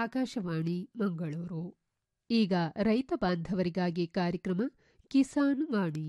ಆಕಾಶವಾಣಿ ಮಂಗಳೂರು ಈಗ ರೈತ ಬಾಂಧವರಿಗಾಗಿ ಕಾರ್ಯಕ್ರಮ ಕಿಸಾನ್ ವಾಣಿ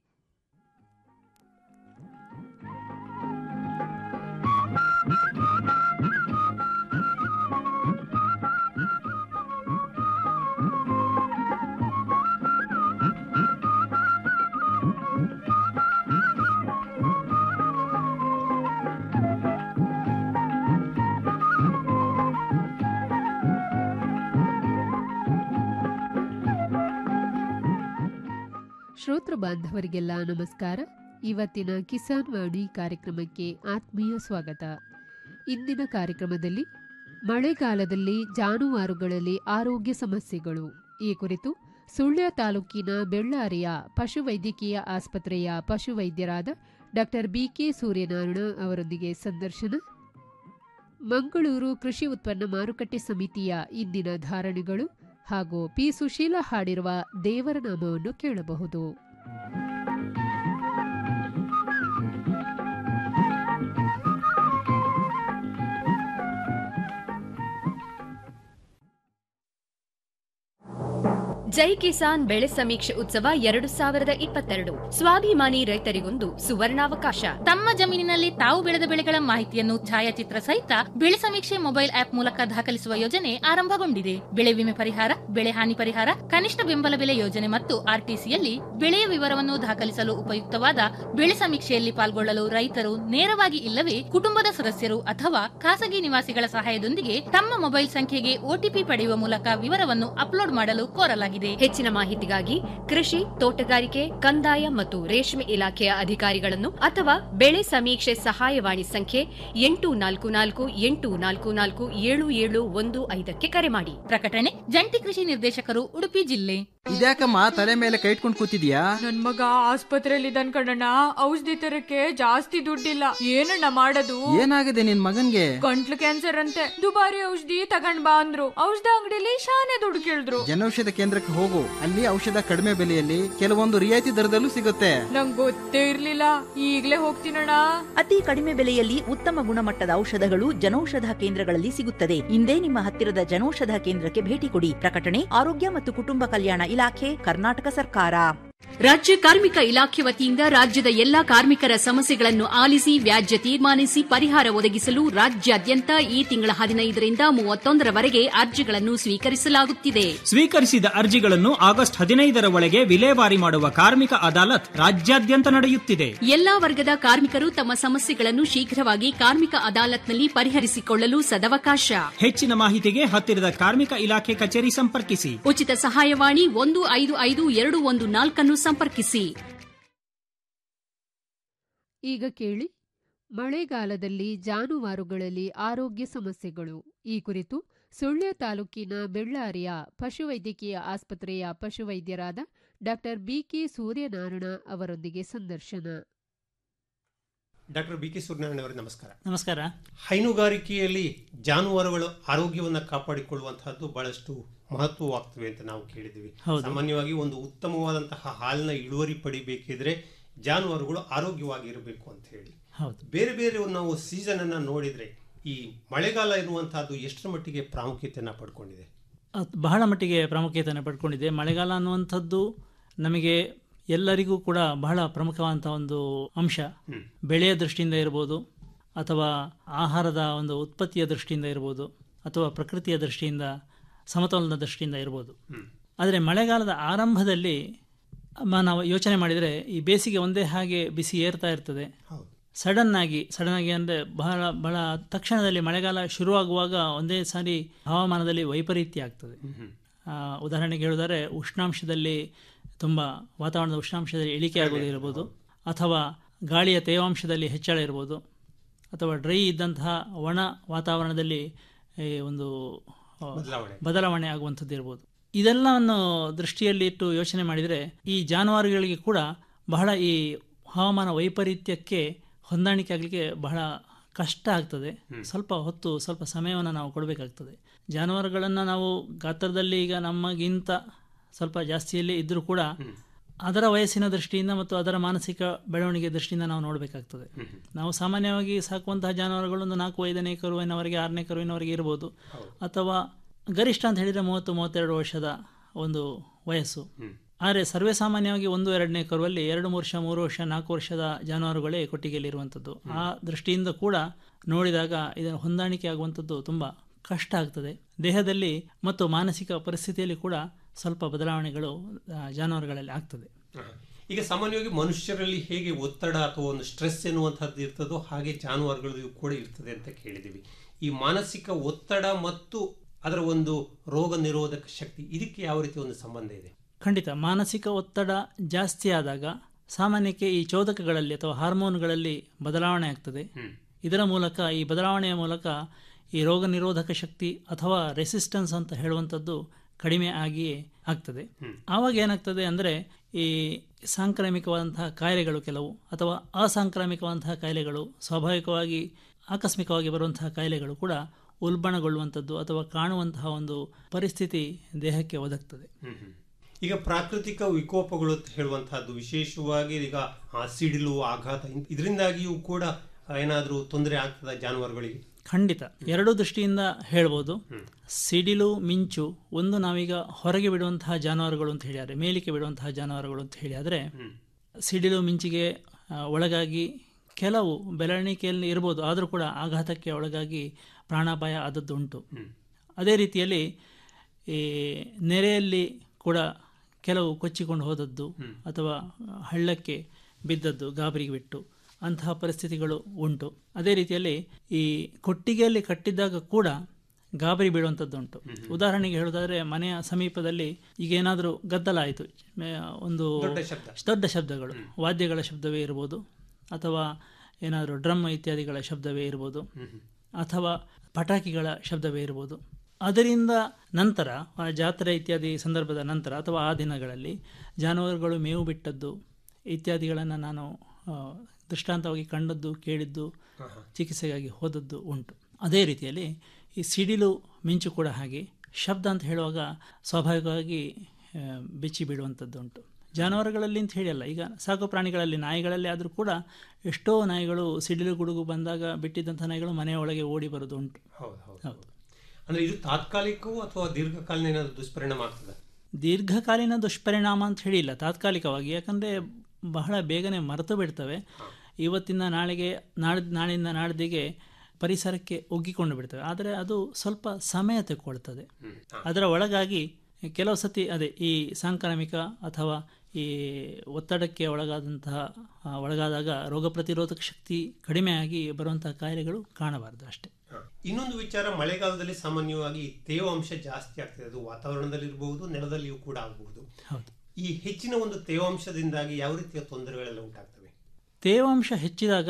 ಶ್ರೋತೃ ಬಾಂಧವರಿಗೆಲ್ಲ ನಮಸ್ಕಾರ ಇವತ್ತಿನ ಕಿಸಾನ್ ವಾಣಿ ಕಾರ್ಯಕ್ರಮಕ್ಕೆ ಆತ್ಮೀಯ ಸ್ವಾಗತ ಇಂದಿನ ಕಾರ್ಯಕ್ರಮದಲ್ಲಿ ಮಳೆಗಾಲದಲ್ಲಿ ಜಾನುವಾರುಗಳಲ್ಲಿ ಆರೋಗ್ಯ ಸಮಸ್ಯೆಗಳು ಈ ಕುರಿತು ಸುಳ್ಯ ತಾಲೂಕಿನ ಬೆಳ್ಳಾರಿಯ ಪಶುವೈದ್ಯಕೀಯ ಆಸ್ಪತ್ರೆಯ ಪಶುವೈದ್ಯರಾದ ಡಾಕ್ಟರ್ ಬಿಕೆ ಸೂರ್ಯನಾರಾಯಣ ಅವರೊಂದಿಗೆ ಸಂದರ್ಶನ ಮಂಗಳೂರು ಕೃಷಿ ಉತ್ಪನ್ನ ಮಾರುಕಟ್ಟೆ ಸಮಿತಿಯ ಇಂದಿನ ಧಾರಣೆಗಳು ಹಾಗೂ ಪಿ ಸುಶೀಲ ಹಾಡಿರುವ ದೇವರ ನಾಮವನ್ನು ಕೇಳಬಹುದು ಜೈ ಕಿಸಾನ್ ಬೆಳೆ ಸಮೀಕ್ಷೆ ಉತ್ಸವ ಎರಡು ಸಾವಿರದ ಇಪ್ಪತ್ತೆರಡು ಸ್ವಾಭಿಮಾನಿ ರೈತರಿಗೊಂದು ಸುವರ್ಣಾವಕಾಶ ತಮ್ಮ ಜಮೀನಿನಲ್ಲಿ ತಾವು ಬೆಳೆದ ಬೆಳೆಗಳ ಮಾಹಿತಿಯನ್ನು ಛಾಯಾಚಿತ್ರ ಸಹಿತ ಬೆಳೆ ಸಮೀಕ್ಷೆ ಮೊಬೈಲ್ ಆಪ್ ಮೂಲಕ ದಾಖಲಿಸುವ ಯೋಜನೆ ಆರಂಭಗೊಂಡಿದೆ ಬೆಳೆ ವಿಮೆ ಪರಿಹಾರ ಬೆಳೆ ಹಾನಿ ಪರಿಹಾರ ಕನಿಷ್ಠ ಬೆಂಬಲ ಬೆಲೆ ಯೋಜನೆ ಮತ್ತು ಆರ್ಟಿಸಿಯಲ್ಲಿ ಬೆಳೆಯ ವಿವರವನ್ನು ದಾಖಲಿಸಲು ಉಪಯುಕ್ತವಾದ ಬೆಳೆ ಸಮೀಕ್ಷೆಯಲ್ಲಿ ಪಾಲ್ಗೊಳ್ಳಲು ರೈತರು ನೇರವಾಗಿ ಇಲ್ಲವೇ ಕುಟುಂಬದ ಸದಸ್ಯರು ಅಥವಾ ಖಾಸಗಿ ನಿವಾಸಿಗಳ ಸಹಾಯದೊಂದಿಗೆ ತಮ್ಮ ಮೊಬೈಲ್ ಸಂಖ್ಯೆಗೆ ಒಟಿಪಿ ಪಡೆಯುವ ಮೂಲಕ ವಿವರವನ್ನು ಅಪ್ಲೋಡ್ ಮಾಡಲು ಕೋರಲಾಗಿದೆ ಹೆಚ್ಚಿನ ಮಾಹಿತಿಗಾಗಿ ಕೃಷಿ ತೋಟಗಾರಿಕೆ ಕಂದಾಯ ಮತ್ತು ರೇಷ್ಮೆ ಇಲಾಖೆಯ ಅಧಿಕಾರಿಗಳನ್ನು ಅಥವಾ ಬೆಳೆ ಸಮೀಕ್ಷೆ ಸಹಾಯವಾಣಿ ಸಂಖ್ಯೆ ಎಂಟು ನಾಲ್ಕು ನಾಲ್ಕು ಎಂಟು ನಾಲ್ಕು ನಾಲ್ಕು ಏಳು ಏಳು ಒಂದು ಐದಕ್ಕೆ ಕರೆ ಮಾಡಿ ಪ್ರಕಟಣೆ ಜಂಟಿ ಕೃಷಿ ನಿರ್ದೇಶಕರು ಉಡುಪಿ ಜಿಲ್ಲೆ ಇದ್ಯಾಕಮ್ಮ ತಲೆ ಮೇಲೆ ಕೈ ಇಟ್ಕೊಂಡು ಕೂತಿದ್ಯಾ ನನ್ ಮಗ ಆಸ್ಪತ್ರೆಯಲ್ಲಿ ಇದ್ದಾನ್ ಕಣಣ್ಣ ಔಷಧಿ ತರಕ್ಕೆ ಜಾಸ್ತಿ ದುಡ್ಡಿಲ್ಲ ಏನಣ್ಣ ಮಾಡೋದು ಏನಾಗಿದೆ ನಿನ್ ಮಗನ್ಗೆ ಗಂಟ್ಲು ಕ್ಯಾನ್ಸರ್ ಅಂತೆ ದುಬಾರಿ ಔಷಧಿ ತಗೊಂಡ್ ಬಾ ಅಂದ್ರು ಔಷಧ ಅಂಗಡಿಲಿ ಶಾನೆ ದುಡ್ಡು ಕೇಳಿದ್ರು ಜನೌಷಧ ಕೇಂದ್ರಕ್ಕೆ ಹೋಗು ಅಲ್ಲಿ ಔಷಧ ಕಡಿಮೆ ಬೆಲೆಯಲ್ಲಿ ಕೆಲವೊಂದು ರಿಯಾಯಿತಿ ದರದಲ್ಲೂ ಸಿಗುತ್ತೆ ನಂಗ್ ಗೊತ್ತೇ ಇರ್ಲಿಲ್ಲ ಈಗ್ಲೇ ಹೋಗ್ತೀನಣ್ಣ ಅತಿ ಕಡಿಮೆ ಬೆಲೆಯಲ್ಲಿ ಉತ್ತಮ ಗುಣಮಟ್ಟದ ಔಷಧಗಳು ಜನೌಷಧ ಕೇಂದ್ರಗಳಲ್ಲಿ ಸಿಗುತ್ತದೆ ಇಂದೇ ನಿಮ್ಮ ಹತ್ತಿರದ ಜನೌಷಧ ಕೇಂದ್ರಕ್ಕೆ ಭೇಟಿ ಕೊಡಿ ಪ್ರಕಟಣೆ ಆರೋಗ್ಯ ಮತ್ತು ಕುಟುಂಬ ಕಲ್ಯಾಣ ಇಲಾಖೆ ಕರ್ನಾಟಕ ಸರ್ಕಾರ ರಾಜ್ಯ ಕಾರ್ಮಿಕ ಇಲಾಖೆ ವತಿಯಿಂದ ರಾಜ್ಯದ ಎಲ್ಲಾ ಕಾರ್ಮಿಕರ ಸಮಸ್ಯೆಗಳನ್ನು ಆಲಿಸಿ ವ್ಯಾಜ್ಯ ತೀರ್ಮಾನಿಸಿ ಪರಿಹಾರ ಒದಗಿಸಲು ರಾಜ್ಯಾದ್ಯಂತ ಈ ತಿಂಗಳ ಹದಿನೈದರಿಂದ ಮೂವತ್ತೊಂದರವರೆಗೆ ಅರ್ಜಿಗಳನ್ನು ಸ್ವೀಕರಿಸಲಾಗುತ್ತಿದೆ ಸ್ವೀಕರಿಸಿದ ಅರ್ಜಿಗಳನ್ನು ಆಗಸ್ಟ್ ಹದಿನೈದರ ಒಳಗೆ ವಿಲೇವಾರಿ ಮಾಡುವ ಕಾರ್ಮಿಕ ಅದಾಲತ್ ರಾಜ್ಯಾದ್ಯಂತ ನಡೆಯುತ್ತಿದೆ ಎಲ್ಲಾ ವರ್ಗದ ಕಾರ್ಮಿಕರು ತಮ್ಮ ಸಮಸ್ಯೆಗಳನ್ನು ಶೀಘ್ರವಾಗಿ ಕಾರ್ಮಿಕ ಅದಾಲತ್ನಲ್ಲಿ ಪರಿಹರಿಸಿಕೊಳ್ಳಲು ಸದವಕಾಶ ಹೆಚ್ಚಿನ ಮಾಹಿತಿಗೆ ಹತ್ತಿರದ ಕಾರ್ಮಿಕ ಇಲಾಖೆ ಕಚೇರಿ ಸಂಪರ್ಕಿಸಿ ಉಚಿತ ಸಹಾಯವಾಣಿ ಒಂದು ಐದು ಐದು ಎರಡು ಒಂದು ನಾಲ್ಕನ್ನು ಸಂಪರ್ಕಿಸಿ ಈಗ ಕೇಳಿ ಮಳೆಗಾಲದಲ್ಲಿ ಜಾನುವಾರುಗಳಲ್ಲಿ ಆರೋಗ್ಯ ಸಮಸ್ಯೆಗಳು ಈ ಕುರಿತು ಸುಳ್ಯ ತಾಲೂಕಿನ ಬೆಳ್ಳಾರಿಯ ಪಶುವೈದ್ಯಕೀಯ ಆಸ್ಪತ್ರೆಯ ಪಶುವೈದ್ಯರಾದ ಡಾಕ್ಟರ್ ಬಿಕೆ ಸೂರ್ಯನಾರಾಯಣ ಅವರೊಂದಿಗೆ ಸಂದರ್ಶನ ಡಾಕ್ಟರ್ ಬಿ ಕೆ ಸೂರ್ಯನಾರಾಯಣ ಅವರೇ ನಮಸ್ಕಾರ ನಮಸ್ಕಾರ ಹೈನುಗಾರಿಕೆಯಲ್ಲಿ ಜಾನುವಾರುಗಳು ಆರೋಗ್ಯವನ್ನು ಕಾಪಾಡಿಕೊಳ್ಳುವಂತಹದ್ದು ಬಹಳಷ್ಟು ಮಹತ್ವವಾಗ್ತವೆ ಅಂತ ನಾವು ಕೇಳಿದ್ದೀವಿ ಹೌದು. ಸಾಮಾನ್ಯವಾಗಿ ಒಂದು ಉತ್ತಮವಾದಂತಹ ಹಾಲಿನ ಇಳುವರಿ ಪಡಿಬೇಕಿದ್ರೆ ಜಾನುವಾರುಗಳು ಆರೋಗ್ಯವಾಗಿ ಇರಬೇಕು ಅಂತ ಹೇಳಿ ಹೌದು ಬೇರೆ ಬೇರೆ ಒಂದು ನಾವು ಸೀಸನ್ ಅನ್ನ ನೋಡಿದ್ರೆ ಈ ಮಳೆಗಾಲ ಇರುವಂತಹದ್ದು ಎಷ್ಟರ ಮಟ್ಟಿಗೆ ಪ್ರಾಮುಖ್ಯತೆಯನ್ನ ಪಡ್ಕೊಂಡಿದೆ ಅದು ಬಹಳ ಮಟ್ಟಿಗೆ ಪ್ರಾಮುಖ್ಯತೆಯನ್ನು ಪಡ್ಕೊಂಡಿದೆ ಮಳೆಗಾಲ ಅನ್ನುವಂಥದ್ದು ನಮಗೆ ಎಲ್ಲರಿಗೂ ಕೂಡ ಬಹಳ ಪ್ರಮುಖವಾದಂಥ ಒಂದು ಅಂಶ ಬೆಳೆಯ ದೃಷ್ಟಿಯಿಂದ ಇರ್ಬೋದು ಅಥವಾ ಆಹಾರದ ಒಂದು ಉತ್ಪತ್ತಿಯ ದೃಷ್ಟಿಯಿಂದ ಇರ್ಬೋದು ಅಥವಾ ಪ್ರಕೃತಿಯ ದೃಷ್ಟಿಯಿಂದ ಸಮತೋಲನದ ದೃಷ್ಟಿಯಿಂದ ಇರ್ಬೋದು ಆದರೆ ಮಳೆಗಾಲದ ಆರಂಭದಲ್ಲಿ ಮ- ನಾವು ಯೋಚನೆ ಮಾಡಿದರೆ ಈ ಬೇಸಿಗೆ ಒಂದೇ ಹಾಗೆ ಬಿಸಿ ಏರ್ತಾ ಇರ್ತದೆ ಸಡನ್ ಆಗಿ ಸಡನ್ ಆಗಿ ಅಂದರೆ ಬಹಳ ಬಹಳ ತಕ್ಷಣದಲ್ಲಿ ಮಳೆಗಾಲ ಶುರುವಾಗುವಾಗ ಒಂದೇ ಸಾರಿ ಹವಾಮಾನದಲ್ಲಿ ವೈಪರೀತ್ಯ ಆಗ್ತದೆ ಆ, ಉದಾಹರಣೆಗೆ ಹೇಳಿದರೆ ಉಷ್ಣಾಂಶದಲ್ಲಿ ತುಂಬ ವಾತಾವರಣದ ಉಷ್ಣಾಂಶದಲ್ಲಿ ಇಳಿಕೆ ಆಗೋದು ಇರ್ಬೋದು ಅಥವಾ ಗಾಳಿಯ ತೇವಾಂಶದಲ್ಲಿ ಹೆಚ್ಚಳ ಇರ್ಬೋದು ಅಥವಾ ಡ್ರೈ ಇದ್ದಂತಹ ಒಣ ವಾತಾವರಣದಲ್ಲಿ ಈ ಒಂದು ಆ, ಬದಲಾವಣೆ. ಬದಲಾವಣೆ ಆಗುವಂಥದ್ದು ಇರ್ಬೋದು ಇದೆಲ್ಲವನ್ನು ದೃಷ್ಟಿಯಲ್ಲಿ ಇಟ್ಟು ಯೋಚನೆ ಮಾಡಿದರೆ ಈ ಜಾನುವಾರುಗಳಿಗೆ ಕೂಡ ಬಹಳ ಈ ಹವಾಮಾನ ವೈಪರೀತ್ಯಕ್ಕೆ ಹೊಂದಾಣಿಕೆ ಆಗಲಿಕ್ಕೆ ಬಹಳ ಕಷ್ಟ ಆಗ್ತದೆ ಸ್ವಲ್ಪ ಹೊತ್ತು ಸ್ವಲ್ಪ ಸಮಯವನ್ನು ನಾವು ಕೊಡಬೇಕಾಗ್ತದೆ ಜಾನುವಾರುಗಳನ್ನು ನಾವು ಗಾತ್ರದಲ್ಲಿ ಈಗ ನಮಗಿಂತ ಸ್ವಲ್ಪ ಜಾಸ್ತಿಯಲ್ಲಿ ಇದ್ದರೂ ಕೂಡ ಅದರ ವಯಸ್ಸಿನ ದೃಷ್ಟಿಯಿಂದ ಮತ್ತು ಅದರ ಮಾನಸಿಕ ಬೆಳವಣಿಗೆ ದೃಷ್ಟಿಯಿಂದ ನಾವು ನೋಡಬೇಕಾಗ್ತದೆ ನಾವು ಸಾಮಾನ್ಯವಾಗಿ ಸಾಕುವಂತಹ ಜಾನುವಾರುಗಳು ಒಂದು ನಾಲ್ಕು ಐದನೇ ಕರುವಿನವರೆಗೆ ಆರನೇ ಕರುವಿನವರೆಗೆ ಇರ್ಬೋದು ಅಥವಾ ಗರಿಷ್ಠ ಅಂತ ಹೇಳಿದರೆ ಮೂವತ್ತು ಮೂವತ್ತೆರಡು ವರ್ಷದ ಒಂದು ವಯಸ್ಸು ಆದರೆ ಸರ್ವೇ ಸಾಮಾನ್ಯವಾಗಿ ಒಂದು ಎರಡನೇ ಕರುವಲ್ಲಿ ಎರಡು ವರ್ಷ ಮೂರು ವರ್ಷ ನಾಲ್ಕು ವರ್ಷದ ಜಾನುವಾರುಗಳೇ ಕೊಟ್ಟಿಗೆಯಲ್ಲಿರುವಂಥದ್ದು ಆ ದೃಷ್ಟಿಯಿಂದ ಕೂಡ ನೋಡಿದಾಗ ಇದನ್ನು ಹೊಂದಾಣಿಕೆ ಆಗುವಂಥದ್ದು ತುಂಬ ಕಷ್ಟ ಆಗ್ತದೆ ದೇಹದಲ್ಲಿ ಮತ್ತು ಮಾನಸಿಕ ಪರಿಸ್ಥಿತಿಯಲ್ಲಿ ಕೂಡ ಸ್ವಲ್ಪ ಬದಲಾವಣೆಗಳು ಆ, ಜಾನುವಾರುಗಳಲ್ಲಿ ಆಗ್ತದೆ ಈಗ ಸಾಮಾನ್ಯವಾಗಿ ಮನುಷ್ಯರಲ್ಲಿ ಹೇಗೆ ಒತ್ತಡ ಅಥವಾ ಒಂದು ಸ್ಟ್ರೆಸ್ ಎನ್ನುವಂಥದ್ದು ಇರ್ತದೋ ಹಾಗೆ ಜಾನುವಾರುಗಳಲ್ಲಿಯೂ ಕೂಡ ಇರ್ತದೆ ಅಂತ ಕೇಳಿದ್ದೀವಿ ಈ ಮಾನಸಿಕ ಒತ್ತಡ ಮತ್ತು ಅದರ ಒಂದು ರೋಗ ನಿರೋಧಕ ಶಕ್ತಿ ಇದಕ್ಕೆ ಯಾವ ರೀತಿ ಒಂದು ಸಂಬಂಧ ಇದೆ ಖಂಡಿತ ಮಾನಸಿಕ ಒತ್ತಡ ಜಾಸ್ತಿ ಆದಾಗ ಸಾಮಾನ್ಯಕ್ಕೆ ಈ ಚೋದಕಗಳಲ್ಲಿ ಅಥವಾ ಹಾರ್ಮೋನ್ಗಳಲ್ಲಿ ಬದಲಾವಣೆ ಆಗ್ತದೆ ಇದರ ಮೂಲಕ ಈ ಬದಲಾವಣೆಯ ಮೂಲಕ ಈ ರೋಗ ನಿರೋಧಕ ಶಕ್ತಿ ಅಥವಾ ರೆಸಿಸ್ಟೆನ್ಸ್ ಅಂತ ಹೇಳುವಂಥದ್ದು ಕಡಿಮೆ ಆಗಿ ಆಗ್ತದೆ ಆವಾಗ ಏನಾಗ್ತದೆ ಅಂದರೆ ಈ ಸಾಂಕ್ರಾಮಿಕವಾದಂತಹ ಕಾಯಿಲೆಗಳು ಕೆಲವು ಅಥವಾ ಅಸಾಂಕ್ರಾಮಿಕವಾದಂತಹ ಕಾಯಿಲೆಗಳು ಸ್ವಾಭಾವಿಕವಾಗಿ ಆಕಸ್ಮಿಕವಾಗಿ ಬರುವಂತಹ ಕಾಯಿಲೆಗಳು ಕೂಡ ಉಲ್ಬಣಗೊಳ್ಳುವಂಥದ್ದು ಅಥವಾ ಕಾಣುವಂತಹ ಒಂದು ಪರಿಸ್ಥಿತಿ ದೇಹಕ್ಕೆ ಒದಗ್ತದೆ ಈಗ ಪ್ರಾಕೃತಿಕ ವಿಕೋಪಗಳು ಅಂತ ಹೇಳುವಂತಹದ್ದು ವಿಶೇಷವಾಗಿ ಈಗ ಆ ಸಿಡಿಲು ಆಘಾತ ಇನ್- ಇದರಿಂದಾಗಿಯೂ ಕೂಡ ಏನಾದರೂ ತೊಂದರೆ ಆಗ್ತದ ಜಾನುವಾರುಗಳಿಗೆ ಖಂಡಿತ ಎರಡೂ ದೃಷ್ಟಿಯಿಂದ ಹೇಳ್ಬೋದು ಸಿಡಿಲು ಮಿಂಚು ಒಂದು ನಾವೀಗ ಹೊರಗೆ ಬಿಡುವಂತಹ ಜಾನುವಾರುಗಳು ಅಂತ ಹೇಳಿದರೆ ಮೇಲಿಕೆ ಬಿಡುವಂತಹ ಜಾನುವಾರುಗಳು ಅಂತ ಹೇಳಿದರೆ ಸಿಡಿಲು ಮಿಂಚಿಗೆ ಆ, ಒಳಗಾಗಿ ಕೆಲವು ಬೆಳವಣಿಗೆಯಲ್ಲಿ ಇರ್ಬೋದು ಆದರೂ ಕೂಡ ಆಘಾತಕ್ಕೆ ಒಳಗಾಗಿ ಪ್ರಾಣಾಪಾಯ ಆದದ್ದು ಉಂಟು ಅದೇ ರೀತಿಯಲ್ಲಿ ಈ ನೆರೆಯಲ್ಲಿ ಕೂಡ ಕೆಲವು ಕೊಚ್ಚಿಕೊಂಡು ಹೋದದ್ದು ಅಥವಾ ಹಳ್ಳಕ್ಕೆ ಬಿದ್ದದ್ದು ಗಾಬರಿಗೆ ಬಿಟ್ಟು ಅಂತಹ ಪರಿಸ್ಥಿತಿಗಳು ಉಂಟು ಅದೇ ರೀತಿಯಲ್ಲಿ ಈ ಕೊಟ್ಟಿಗೆಯಲ್ಲಿ ಕಟ್ಟಿದ್ದಾಗ ಕೂಡ ಗಾಬರಿ ಬೀಳುವಂಥದ್ದು ಉಂಟು ಉದಾಹರಣೆಗೆ ಹೇಳೋದಾದ್ರೆ ಮನೆಯ ಸಮೀಪದಲ್ಲಿ ಈಗ ಏನಾದರೂ ಗದ್ದಲ ಆಯಿತು ಒಂದು ದೊಡ್ಡ ಶಬ್ದ. ದೊಡ್ಡ ಶಬ್ದಗಳು ವಾದ್ಯಗಳ ಶಬ್ದವೇ ಇರ್ಬೋದು ಅಥವಾ ಏನಾದರೂ ಡ್ರಮ್ ಇತ್ಯಾದಿಗಳ ಶಬ್ದವೇ ಇರ್ಬೋದು ಅಥವಾ ಪಟಾಕಿಗಳ ಶಬ್ದವೇ ಇರ್ಬೋದು ಅದರಿಂದ ನಂತರ ಆ ಜಾತ್ರೆ ಇತ್ಯಾದಿ ಸಂದರ್ಭದ ನಂತರ ಅಥವಾ ಆ ದಿನಗಳಲ್ಲಿ ಜಾನುವಾರುಗಳು ಮೇವು ಬಿಟ್ಟದ್ದು ಇತ್ಯಾದಿಗಳನ್ನು ನಾನು ಆ, ದೃಷ್ಟಾಂತವಾಗಿ ಕಂಡದ್ದು ಕೇಳಿದ್ದು ಚಿಕಿತ್ಸೆಗಾಗಿ ಹೋದದ್ದು ಉಂಟು ಅದೇ ರೀತಿಯಲ್ಲಿ ಈ ಸಿಡಿಲು ಮಿಂಚು ಕೂಡ ಹಾಗೆ ಶಬ್ದ ಅಂತ ಹೇಳುವಾಗ ಸ್ವಾಭಾವಿಕವಾಗಿ ಆ, ಬೆಚ್ಚಿ ಬೀಳುವಂಥದ್ದು ಉಂಟು ಜಾನುವಾರುಗಳಲ್ಲಿ ಅಂತ ಹೇಳಿಯಲ್ಲ ಈಗ ಸಾಕು ಪ್ರಾಣಿಗಳಲ್ಲಿ ನಾಯಿಗಳಲ್ಲಿ ಆದರೂ ಕೂಡ ಎಷ್ಟೋ ನಾಯಿಗಳು ಸಿಡಿಲು ಗುಡುಗು ಬಂದಾಗ ಬಿಟ್ಟಿದ್ದಂಥ ನಾಯಿಗಳು ಮನೆಯ ಒಳಗೆ ಓಡಿ ಬರೋದು ಉಂಟು ಹೌದು ಹೌದು ಅಂದ್ರೆ ಇದು ತಾತ್ಕಾಲಿಕವೂ ಅಥವಾ ದೀರ್ಘಕಾಲೀನ ಏನಾದರೂ ದುಷ್ಪರಿಣಾಮ ಆಗ್ತದೆ ದೀರ್ಘಕಾಲೀನ ದುಷ್ಪರಿಣಾಮ ಅಂತ ಹೇಳಿಲ್ಲ ತಾತ್ಕಾಲಿಕವಾಗಿ ಯಾಕಂದರೆ ಬಹಳ ಬೇಗನೆ ಮರೆತು ಬಿಡ್ತವೆ ಇವತ್ತಿಂದ ನಾಳೆಗೆ ನಾಳೆ ನಾಳಿಂದ ನಾಡ್ದಿಗೆ ಪರಿಸರಕ್ಕೆ ಒಗ್ಗಿಕೊಂಡು ಬಿಡ್ತವೆ ಆದರೆ ಅದು ಸ್ವಲ್ಪ ಸಮಯ ತೆಕ್ಕೊಳ್ತದೆ ಅದರ ಒಳಗಾಗಿ ಕೆಲವು ಸತಿ ಅದೇ ಈ ಸಾಂಕ್ರಾಮಿಕ ಅಥವಾ ಈ ಒತ್ತಡಕ್ಕೆ ಒಳಗಾದಂತಹ ಆ, ಒಳಗಾದಾಗ ರೋಗ ಪ್ರತಿರೋಧಕ ಶಕ್ತಿ ಕಡಿಮೆಯಾಗಿ ಬರುವಂತಹ ಕಾಯಿಲೆಗಳು ಕಾಣಬಾರದು ಅಷ್ಟೇ ಇನ್ನೊಂದು ವಿಚಾರ ಮಳೆಗಾಲದಲ್ಲಿ ಸಾಮಾನ್ಯವಾಗಿ ತೇವಾಂಶ ಜಾಸ್ತಿ ಆಗ್ತದೆ ಅದು ವಾತಾವರಣದಲ್ಲಿ ಇರಬಹುದು ನೆಲದಲ್ಲಿಯೂ ಕೂಡ ಆಗಬಹುದು ಹೌದು ಈ ಹೆಚ್ಚಿನ ಒಂದು ತೇವಾಂಶದಿಂದಾಗಿ ಯಾವ ರೀತಿಯ ತೊಂದರೆಗಳೆಲ್ಲ ಉಂಟಾಗ್ತವೆ ತೇವಾಂಶ ಹೆಚ್ಚಿದಾಗ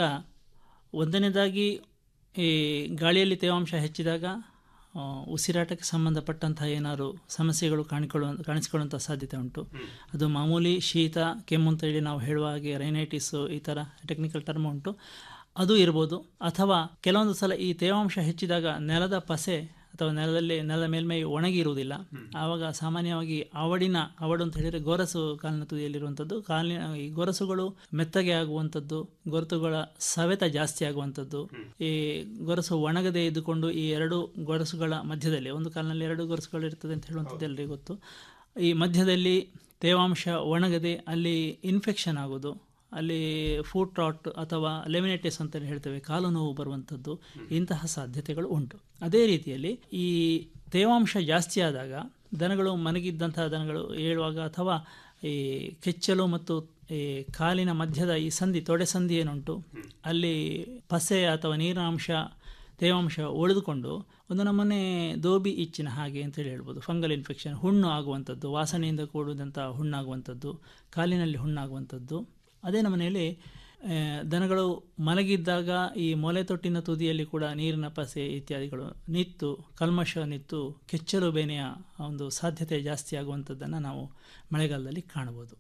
ಒಂದನೇದಾಗಿ ಈ ಗಾಳಿಯಲ್ಲಿ ತೇವಾಂಶ ಹೆಚ್ಚಿದಾಗ ಆ, ಉಸಿರಾಟಕ್ಕೆ ಸಂಬಂಧಪಟ್ಟಂತಹ ಏನಾದ್ರು ಸಮಸ್ಯೆಗಳು ಕಾಣಿಕೊಳ್ಳುವ ಕಾಣಿಸಿಕೊಳ್ಳುವಂಥ ಸಾಧ್ಯತೆ ಉಂಟು ಅದು ಮಾಮೂಲಿ ಶೀತ ಕೆಮ್ಮು ಅಂತ ಹೇಳಿ ನಾವು ಹೇಳುವ ಹಾಗೆ ರೈನೈಟಿಸು ಈ ಥರ ಟೆಕ್ನಿಕಲ್ ಟರ್ಮ್ ಉಂಟು ಅದು ಇರ್ಬೋದು ಅಥವಾ ಕೆಲವೊಂದು ಸಲ ಈ ತೇವಾಂಶ ಹೆಚ್ಚಿದಾಗ ನೆಲದ ಪಸೆ ಅಥವಾ ನೆಲದಲ್ಲಿ ನೆಲದ ಮೇಲ್ಮೈ ಒಣಗಿರುವುದಿಲ್ಲ ಆವಾಗ ಸಾಮಾನ್ಯವಾಗಿ ಅವಡಿನ ಅವಡು ಅಂತ ಹೇಳಿದರೆ ಗೊರಸು ಕಾಲಿನ ತುದಿಯಲ್ಲಿರುವಂಥದ್ದು ಕಾಲಿನ ಈ ಗೊರಸುಗಳು ಮೆತ್ತಗೆ ಆಗುವಂಥದ್ದು ಗೊರಸುಗಳ ಸವೆತ ಜಾಸ್ತಿ ಆಗುವಂಥದ್ದು ಈ ಗೊರಸು ಒಣಗದೆ ಇದ್ದುಕೊಂಡು ಈ ಎರಡು ಗೊರಸುಗಳ ಮಧ್ಯದಲ್ಲಿ ಒಂದು ಕಾಲಿನಲ್ಲಿ ಎರಡು ಗೊರಸುಗಳು ಇರ್ತದೆ ಅಂತ ಹೇಳುವಂಥದ್ದು ಎಲ್ಲರಿಗೂ ಗೊತ್ತು ಈ ಮಧ್ಯದಲ್ಲಿ ತೇವಾಂಶ ಒಣಗದೆ ಅಲ್ಲಿ ಇನ್ಫೆಕ್ಷನ್ ಆಗೋದು ಅಲ್ಲಿ ಫುಟ್ ರಾಟ್ ಅಥವಾ ಲೆಮಿನೇಟಿಸ್ ಅಂತ ಹೇಳ್ತೇವೆ ಕಾಲು ನೋವು ಬರುವಂಥದ್ದು ಇಂತಹ ಸಾಧ್ಯತೆಗಳು ಉಂಟು ಅದೇ ರೀತಿಯಲ್ಲಿ ಈ ತೇವಾಂಶ ಜಾಸ್ತಿ ಆದಾಗ ದನಗಳು ಮನಗಿದ್ದಂತಹ ದನಗಳು ಏಳುವಾಗ ಅಥವಾ ಈ ಕೆಚ್ಚಲು ಮತ್ತು ಈ ಕಾಲಿನ ಮಧ್ಯದ ಈ ಸಂಧಿ ತೊಡೆ ಸಂಧಿ ಏನುಂಟು ಅಲ್ಲಿ ಪಸೆ ಅಥವಾ ನೀರಿನ ಅಂಶ ತೇವಾಂಶ ಉಳಿದುಕೊಂಡು ಒಂದು ನಮ್ಮನೆ ದೋಬಿ ಇಚ್ಚಿನ ಹಾಗೆ ಅಂತೇಳಿ ಹೇಳ್ಬೋದು ಫಂಗಲ್ ಇನ್ಫೆಕ್ಷನ್ ಹುಣ್ಣು ಆಗುವಂಥದ್ದು ವಾಸನೆಯಿಂದ ಕೂಡಿದಂಥ ಹುಣ್ಣಾಗುವಂಥದ್ದು ಕಾಲಿನಲ್ಲಿ ಹುಣ್ಣಾಗುವಂಥದ್ದು ಅದೇ ನಮ್ಮನೆಯಲ್ಲಿ ಆ, ದನಗಳು ಮಲಗಿದ್ದಾಗ ಈ ಮೊಲೆ ತೊಟ್ಟಿನ ತುದಿಯಲ್ಲಿ ಕೂಡ ನೀರಿನ ಪಸೆ ಇತ್ಯಾದಿಗಳು ನಿತ್ತು ಕಲ್ಮಶ ನಿತ್ತು ಕೆಚ್ಚಲು ಬೇನೆಯ ಒಂದು ಸಾಧ್ಯತೆ ಜಾಸ್ತಿ ಆಗುವಂಥದ್ದನ್ನು ನಾವು ಮಳೆಗಾಲದಲ್ಲಿ ಕಾಣಬಹುದು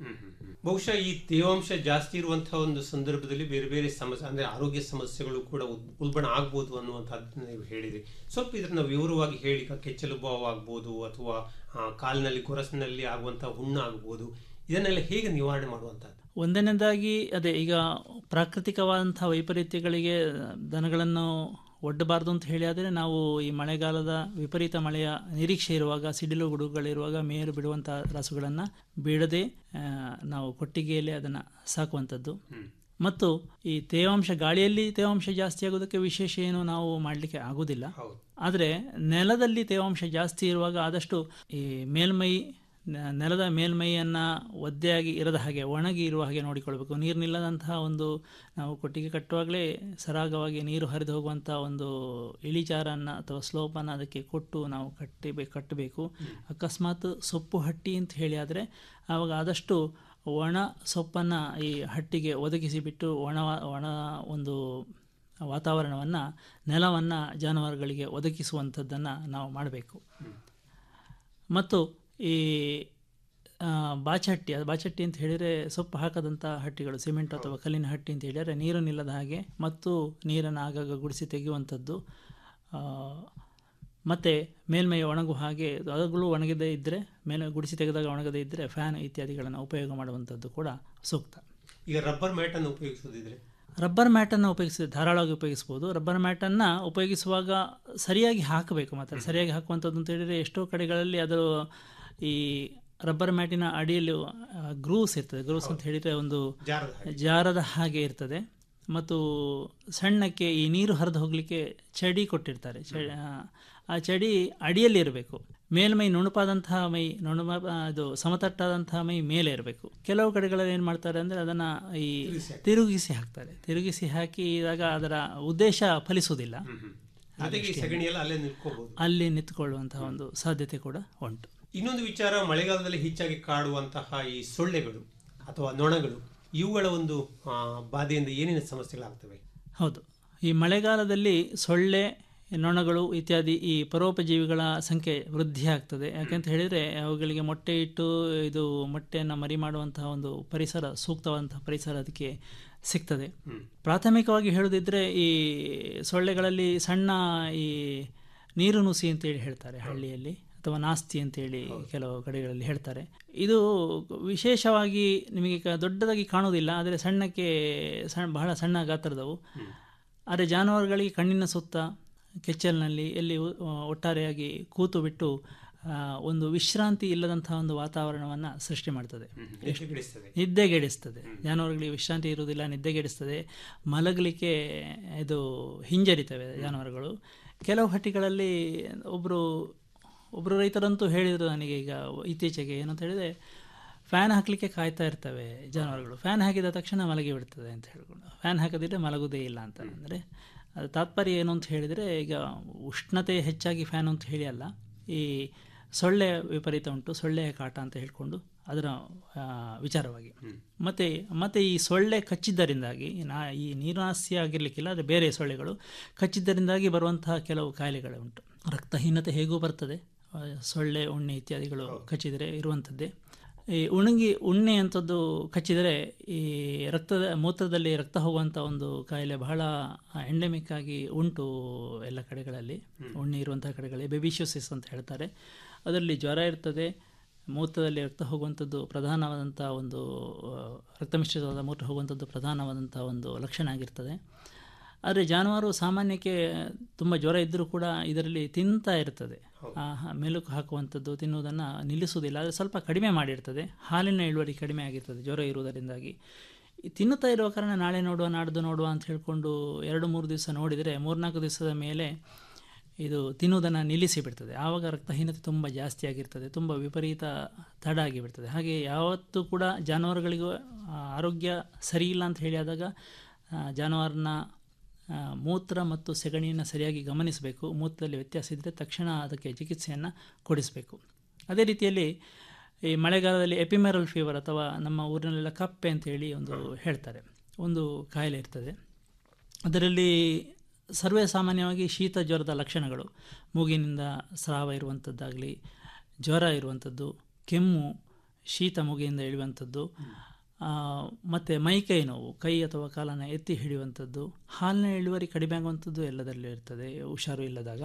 ಬಹುಶಃ ಈ ತೇವಾಂಶ ಜಾಸ್ತಿ ಇರುವಂತಹ ಒಂದು ಸಂದರ್ಭದಲ್ಲಿ ಬೇರೆ ಬೇರೆ ಸಮಸ್ಯೆ ಅಂದ್ರೆ ಆರೋಗ್ಯ ಸಮಸ್ಯೆಗಳು ಕೂಡ ಉದ್- ಉಲ್ಬಣ ಆಗ್ಬೋದು ಅನ್ನುವಂಥದ್ದನ್ನ ನೀವು ಹೇಳಿದ್ರಿ ಸ್ವಲ್ಪ ಇದನ್ನ ವಿವರವಾಗಿ ಹೇಳಿ ಈಗ ಕೆಚ್ಚಲು ಬಾವು ಆಗ್ಬೋದು ಅಥವಾ ಆ, ಕಾಲಿನಲ್ಲಿ ಗೊರಸಿನಲ್ಲಿ ಆಗುವಂತಹ ಹುಣ್ಣು ಆಗ್ಬೋದು ಇದನ್ನೆಲ್ಲ ಹೇಗೆ ನಿವಾರಣೆ ಮಾಡುವಂಥದ್ದು ಒಂದನೇದಾಗಿ ಅದೇ ಈಗ ಪ್ರಾಕೃತಿಕವಾದಂತಹ ವೈಪರೀತ್ಯಗಳಿಗೆ ದನಗಳನ್ನು ಒಡ್ಡಬಾರ್ದು ಅಂತ ಹೇಳಿ ಆದರೆ ನಾವು ಈ ಮಳೆಗಾಲದ ವಿಪರೀತ ಮಳೆಯ ನಿರೀಕ್ಷೆ ಇರುವಾಗ ಸಿಡಿಲು ಗುಡುಗುಗಳಿರುವಾಗ ಮೇರು ಬಿಡುವಂಥ ರಾಸುಗಳನ್ನು ಬಿಡದೆ ಆ, ನಾವು ಕೊಟ್ಟಿಗೆಯಲ್ಲಿ ಅದನ್ನು ಸಾಕುವಂಥದ್ದು ಮತ್ತು ಈ ತೇವಾಂಶ ಗಾಳಿಯಲ್ಲಿ ತೇವಾಂಶ ಜಾಸ್ತಿ ಆಗೋದಕ್ಕೆ ವಿಶೇಷ ಏನು ನಾವು ಮಾಡಲಿಕ್ಕೆ ಆಗೋದಿಲ್ಲ ಆದರೆ ನೆಲದಲ್ಲಿ ತೇವಾಂಶ ಜಾಸ್ತಿ ಇರುವಾಗ ಆದಷ್ಟು ಈ ಮೇಲ್ಮೈ ನ- ನೆಲದ ಮೇಲ್ಮೈಯನ್ನು ಒದ್ದೆಯಾಗಿ ಇರದ ಹಾಗೆ ಒಣಗಿ ಇರುವ ಹಾಗೆ ನೋಡಿಕೊಳ್ಬೇಕು ನೀರು ನಿಲ್ಲದಂತಹ ಒಂದು ನಾವು ಕೊಟ್ಟಿಗೆ ಕಟ್ಟುವಾಗಲೇ ಸರಾಗವಾಗಿ ನೀರು ಹರಿದು ಹೋಗುವಂಥ ಒಂದು ಇಳಿಜಾರನ್ನು ಅಥವಾ ಸ್ಲೋಪನ್ನು ಅದಕ್ಕೆ ಕೊಟ್ಟು ನಾವು ಕಟ್ಟಿಬೇಕು ಕಟ್ಟಬೇಕು ಅಕಸ್ಮಾತ್ ಸೊಪ್ಪು ಹಟ್ಟಿ ಅಂತ ಹೇಳಿ ಆದರೆ ಆವಾಗ ಆದಷ್ಟು ಒಣ ಸೊಪ್ಪನ್ನು ಈ ಹಟ್ಟಿಗೆ ಒದಗಿಸಿಬಿಟ್ಟು ಒಣ ಒಣ ಒಂದು ವಾತಾವರಣವನ್ನು ನೆಲವನ್ನು ಜಾನುವಾರುಗಳಿಗೆ ಒದಗಿಸುವಂಥದ್ದನ್ನು ನಾವು ಮಾಡಬೇಕು ಮತ್ತು ಈ ಆ, ಬಾಚಹಟ್ಟಿ ಅದು ಬಾಚಹಟ್ಟಿ ಅಂತ ಹೇಳಿದರೆ ಸೊಪ್ಪು ಹಾಕದಂಥ ಹಟ್ಟಿಗಳು ಸಿಮೆಂಟ್ ಅಥವಾ ಕಲ್ಲಿನ ಹಟ್ಟಿ ಅಂತ ಹೇಳಿದರೆ ನೀರು ನಿಲ್ಲದ ಹಾಗೆ ಮತ್ತು ನೀರನ್ನು ಆಗಾಗ ಗುಡಿಸಿ ತೆಗೆಯುವಂಥದ್ದು ಆ, ಮತ್ತು ಮೇಲ್ಮೈ ಒಣಗುವ ಹಾಗೆ ಅದಗಳು ಒಣಗದೇ ಇದ್ದರೆ ಮೇಲೆ ಗುಡಿಸಿ ತೆಗೆದಾಗ ಒಣಗದೇ ಇದ್ದರೆ ಫ್ಯಾನ್ ಇತ್ಯಾದಿಗಳನ್ನು ಉಪಯೋಗ ಮಾಡುವಂಥದ್ದು ಕೂಡ ಸೂಕ್ತ ಈಗ ರಬ್ಬರ್ ಮ್ಯಾಟ್ ಅನ್ನು ಉಪಯೋಗಿಸೋದಿದ್ರೆ ರಬ್ಬರ್ ಮ್ಯಾಟನ್ನು ಉಪಯೋಗಿಸಿ ಧಾರಾಳವಾಗಿ ಉಪಯೋಗಿಸ್ಬೋದು ರಬ್ಬರ್ ಮ್ಯಾಟನ್ನು ಉಪಯೋಗಿಸುವಾಗ ಸರಿಯಾಗಿ ಹಾಕಬೇಕು ಮಾತ್ರ ಸರಿಯಾಗಿ ಹಾಕುವಂಥದ್ದು ಅಂತ ಹೇಳಿದರೆ ಎಷ್ಟೋ ಕಡೆಗಳಲ್ಲಿ ಅದು ಈ ರಬ್ಬರ್ ಮ್ಯಾಟಿನ ಅಡಿಯಲ್ಲಿ ಗ್ರೂಸ್ ಇರ್ತದೆ ಗ್ರೂಸ್ ಅಂತ ಹೇಳಿದರೆ ಒಂದು ಜಾರದ ಹಾಗೆ. ಜಾರದ ಹಾಗೆ ಇರ್ತದೆ ಮತ್ತು ಸಣ್ಣಕ್ಕೆ ಈ ನೀರು ಹರಿದು ಹೋಗಲಿಕ್ಕೆ ಚಡಿ ಕೊಟ್ಟಿರ್ತಾರೆ ಚ- ಆ ಚಡಿ ಅಡಿಯಲ್ಲಿ ಇರಬೇಕು ಮೇಲ್ಮೈ ನುಣುಪಾದಂತಹ ಮೈ ನುಣುಪ ಅದು ಸಮತಟ್ಟಾದಂತಹ ಮೈ ಮೇಲೆ ಇರಬೇಕು ಕೆಲವು ಕಡೆಗಳಲ್ಲಿ ಏನು ಮಾಡ್ತಾರೆ ಅಂದರೆ ಅದನ್ನು ಈ ತಿರುಗಿಸಿ ಹಾಕ್ತಾರೆ ತಿರುಗಿಸಿ ಹಾಕಿದಾಗ ಅದರ ಉದ್ದೇಶ ಫಲಿಸುವುದಿಲ್ಲ ಜೊತೆಗೆ ಈ ಸಗಣಿ ಎಲ್ಲ ಅಲ್ಲೇ ನಿಲ್ಕೋಬಹುದು ಅಲ್ಲಿ ನಿಂತ್ಕೊಳ್ಳುವಂತಹ ಒಂದು ಸಾಧ್ಯತೆ ಕೂಡ ಉಂಟು ಇನ್ನೊಂದು ವಿಚಾರ ಮಳೆಗಾಲದಲ್ಲಿ ಹೆಚ್ಚಾಗಿ ಕಾಡುವಂತಹ ಈ ಸೊಳ್ಳೆಗಳು ಅಥವಾ ನೊಣಗಳು ಇವುಗಳ ಒಂದು ಆ, ಬಾಧೆಯಿಂದ ಏನೇನು ಸಮಸ್ಯೆಗಳಾಗ್ತವೆ ಹೌದು ಈ ಮಳೆಗಾಲದಲ್ಲಿ ಸೊಳ್ಳೆ ನೊಣಗಳು ಇತ್ಯಾದಿ ಈ ಪರೋಪಜೀವಿಗಳ ಸಂಖ್ಯೆ ವೃದ್ಧಿ ಆಗ್ತದೆ ಯಾಕೆಂತ ಹೇಳಿದರೆ ಅವುಗಳಿಗೆ ಮೊಟ್ಟೆ ಇಟ್ಟು ಇದು ಮೊಟ್ಟೆಯನ್ನು ಮರಿ ಮಾಡುವಂತಹ ಒಂದು ಪರಿಸರ ಸೂಕ್ತವಾದಂತಹ ಪರಿಸರ ಅದಕ್ಕೆ ಸಿಗ್ತದೆ ಪ್ರಾಥಮಿಕವಾಗಿ ಹೇಳೋದಿದ್ರೆ ಈ ಸೊಳ್ಳೆಗಳಲ್ಲಿ ಸಣ್ಣ ಈ ನೀರು ನುಸಿ ಅಂತೇಳಿ ಹೇಳ್ತಾರೆ ಹಳ್ಳಿಯಲ್ಲಿ ಅಥವಾ ನಾಸ್ತಿ ಅಂತೇಳಿ ಕೆಲವು ಕಡೆಗಳಲ್ಲಿ ಹೇಳ್ತಾರೆ ಇದು ವಿಶೇಷವಾಗಿ ನಿಮಗೆ ಕ- ದೊಡ್ಡದಾಗಿ ಕಾಣೋದಿಲ್ಲ ಆದರೆ ಸಣ್ಣಕ್ಕೆ ಸಣ್ಣ ಬಹಳ ಸಣ್ಣ ಗಾತ್ರದವು ಆದರೆ ಜಾನುವಾರುಗಳಿಗೆ ಕಣ್ಣಿನ ಸುತ್ತ ಕೆಚ್ಚಲಿನಲ್ಲಿ ಎಲ್ಲಿ ಉ- ಒಟ್ಟಾರೆಯಾಗಿ ಕೂತು ಬಿಟ್ಟು ಆ, ಒಂದು ವಿಶ್ರಾಂತಿ ಇಲ್ಲದಂತಹ ಒಂದು ವಾತಾವರಣವನ್ನು ಸೃಷ್ಟಿ ಮಾಡ್ತದೆ ನಿದ್ದೆಗೆಡಿಸ್ತದೆ. ನಿದ್ದೆಗೆಡಿಸ್ತದೆ ಜಾನುವಾರುಗಳಿಗೆ ವಿಶ್ರಾಂತಿ ಇರುವುದಿಲ್ಲ ನಿದ್ದೆಗೆಡಿಸ್ತದೆ ಮಲಗಲಿಕ್ಕೆ ಇದು ಹಿಂಜರಿತವೆ ಜಾನುವಾರುಗಳು ಕೆಲವು ಹಟ್ಟಿಗಳಲ್ಲಿ ಒಬ್ಬರು ಒಬ್ಬರು ರೈತರಂತೂ ಹೇಳಿದರು ನನಗೆ ಈಗ ಇತ್ತೀಚೆಗೆ ಏನಂತ ಹೇಳಿದರೆ ಫ್ಯಾನ್ ಹಾಕಲಿಕ್ಕೆ ಕಾಯ್ತಾ ಇರ್ತವೆ ಜಾನುವಾರುಗಳು ಫ್ಯಾನ್ ಹಾಕಿದ ತಕ್ಷಣ ಮಲಗಿ ಬಿಡ್ತದೆ ಅಂತ ಹೇಳ್ಕೊಂಡು ಫ್ಯಾನ್ ಹಾಕದಿದ್ರೆ ಮಲಗುವುದೇ ಇಲ್ಲ ಅಂತ ಅಂದರೆ ಅದು ತಾತ್ಪರ್ಯ ಏನು ಅಂತ ಹೇಳಿದರೆ ಈಗ ಉಷ್ಣತೆ ಹೆಚ್ಚಾಗಿ ಫ್ಯಾನ್ ಅಂತ ಹೇಳಿ ಅಲ್ಲ ಈ ಸೊಳ್ಳೆ ವಿಪರೀತ ಉಂಟು ಸೊಳ್ಳೆಯ ಕಾಟ ಅಂತ ಹೇಳಿಕೊಂಡು ಅದರ ಆ, ವಿಚಾರವಾಗಿ ಮತ್ತು ಮತ್ತು ಈ ಸೊಳ್ಳೆ ಕಚ್ಚಿದ್ದರಿಂದಾಗಿ ನಾ ಈ ನೀರಾಸ್ತಿ ಆಗಿರಲಿಕ್ಕಿಲ್ಲ ಆದರೆ ಬೇರೆ ಸೊಳ್ಳೆಗಳು ಕಚ್ಚಿದ್ದರಿಂದಾಗಿ ಬರುವಂತಹ ಕೆಲವು ಕಾಯಿಲೆಗಳು ಉಂಟು ರಕ್ತಹೀನತೆ ಹೇಗೂ ಬರ್ತದೆ ಆ, ಸೊಳ್ಳೆ ಉಣ್ಣೆ ಇತ್ಯಾದಿಗಳು ಕಚ್ಚಿದರೆ ಇರುವಂಥದ್ದೇ ಈ ಉಣಗಿ ಉಣ್ಣೆ ಅಂಥದ್ದು ಕಚ್ಚಿದರೆ ಈ ರಕ್ತದ ಮೂತ್ರದಲ್ಲಿ ರಕ್ತ ಹೋಗುವಂಥ ಒಂದು ಕಾಯಿಲೆ ಬಹಳ ಎಂಡೆಮಿಕ್ ಆಗಿ ಉಂಟು ಎಲ್ಲ ಕಡೆಗಳಲ್ಲಿ ಉಣ್ಣೆ ಇರುವಂಥ ಕಡೆಗಳಲ್ಲಿ ಬೆಬಿಶೋಸಿಸ್ ಅಂತ ಹೇಳ್ತಾರೆ ಅದರಲ್ಲಿ ಜ್ವರ ಇರ್ತದೆ ಮೂತ್ರದಲ್ಲಿ ರಕ್ತ ಹೋಗುವಂಥದ್ದು ಪ್ರಧಾನವಾದಂಥ ಒಂದು ಆ, ರಕ್ತ ಮಿಶ್ರಿತವಾದ ಮೂತ್ರ ಹೋಗುವಂಥದ್ದು ಪ್ರಧಾನವಾದಂಥ ಒಂದು ಲಕ್ಷಣ ಆಗಿರ್ತದೆ ಆದರೆ ಜಾನುವಾರು ಸಾಮಾನ್ಯಕ್ಕೆ ತುಂಬ ಜ್ವರ ಇದ್ದರೂ ಕೂಡ ಇದರಲ್ಲಿ ತಿಂತಾ ಇರ್ತದೆ ಆ, ಹ- ಮೆಲುಕು ಹಾಕುವಂಥದ್ದು ತಿನ್ನುವುದನ್ನು ನಿಲ್ಲಿಸುವುದಿಲ್ಲ ಆದರೆ ಸ್ವಲ್ಪ ಕಡಿಮೆ ಮಾಡಿರ್ತದೆ ಹಾಲಿನ ಇಳುವರಿ ಕಡಿಮೆ ಆಗಿರ್ತದೆ ಜ್ವರ ಇರುವುದರಿಂದಾಗಿ ಈ ತಿನ್ನುತ್ತಾ ಇರುವ ಕಾರಣ ನಾಳೆ ನೋಡುವ ನಾಡ್ದು ನೋಡುವ ಅಂತ ಹೇಳಿಕೊಂಡು ಎರಡು ಮೂರು ದಿವಸ ನೋಡಿದರೆ ಮೂರ್ನಾಲ್ಕು ದಿವಸದ ಮೇಲೆ ಇದು ತಿನ್ನುವುದನ್ನು ನಿಲ್ಲಿಸಿ ಬಿಡ್ತದೆ ಆವಾಗ ರಕ್ತಹೀನತೆ ತುಂಬ ಜಾಸ್ತಿ ಆಗಿರ್ತದೆ ತುಂಬ ವಿಪರೀತ ತಡ ಆಗಿಬಿಡ್ತದೆ ಹಾಗೆ ಯಾವತ್ತೂ ಕೂಡ ಜಾನುವಾರುಗಳಿಗೂ ಆ, ಆರೋಗ್ಯ ಸರಿ ಇಲ್ಲ ಅಂತ ಹೇಳಿ ಆದಾಗ ಆ, ಜಾನುವಾರನ ಆ, ಮೂತ್ರ ಮತ್ತು ಸೆಗಣಿಯನ್ನು ಸರಿಯಾಗಿ ಗಮನಿಸಬೇಕು ಮೂತ್ರದಲ್ಲಿ ವ್ಯತ್ಯಾಸ ಇದ್ದರೆ ತಕ್ಷಣ ಅದಕ್ಕೆ ಚಿಕಿತ್ಸೆಯನ್ನು ಕೊಡಿಸಬೇಕು ಅದೇ ರೀತಿಯಲ್ಲಿ ಈ ಮಳೆಗಾಲದಲ್ಲಿ ಎಪಿಮೆರಲ್ ಫೀವರ್ ಅಥವಾ ನಮ್ಮ ಊರಿನಲ್ಲೆಲ್ಲ ಕಪ್ಪೆ ಅಂತೇಳಿ ಒಂದು ಹೇಳ್ತಾರೆ ಒಂದು ಕಾಯಿಲೆ ಇರ್ತದೆ ಅದರಲ್ಲಿ ಸರ್ವೇ ಸಾಮಾನ್ಯವಾಗಿ ಶೀತ ಜ್ವರದ ಲಕ್ಷಣಗಳು ಮೂಗಿನಿಂದ ಸ್ರಾವ ಇರುವಂಥದ್ದಾಗಲಿ ಜ್ವರ ಇರುವಂಥದ್ದು ಕೆಮ್ಮು ಶೀತ ಮೂಗಿಯಿಂದ ಇಳುವಂಥದ್ದು ಮತ್ತು ಮೈಕೈ ನೋವು ಕೈ ಅಥವಾ ಕಾಲನ್ನು ಎತ್ತಿ ಹಿಡಿಯುವಂಥದ್ದು ಹಾಲಿನ ಇಳುವರಿ ಕಡಿಮೆ ಆಗುವಂಥದ್ದು ಎಲ್ಲದರಲ್ಲೂ ಇರ್ತದೆ ಹುಷಾರು ಇಲ್ಲದಾಗ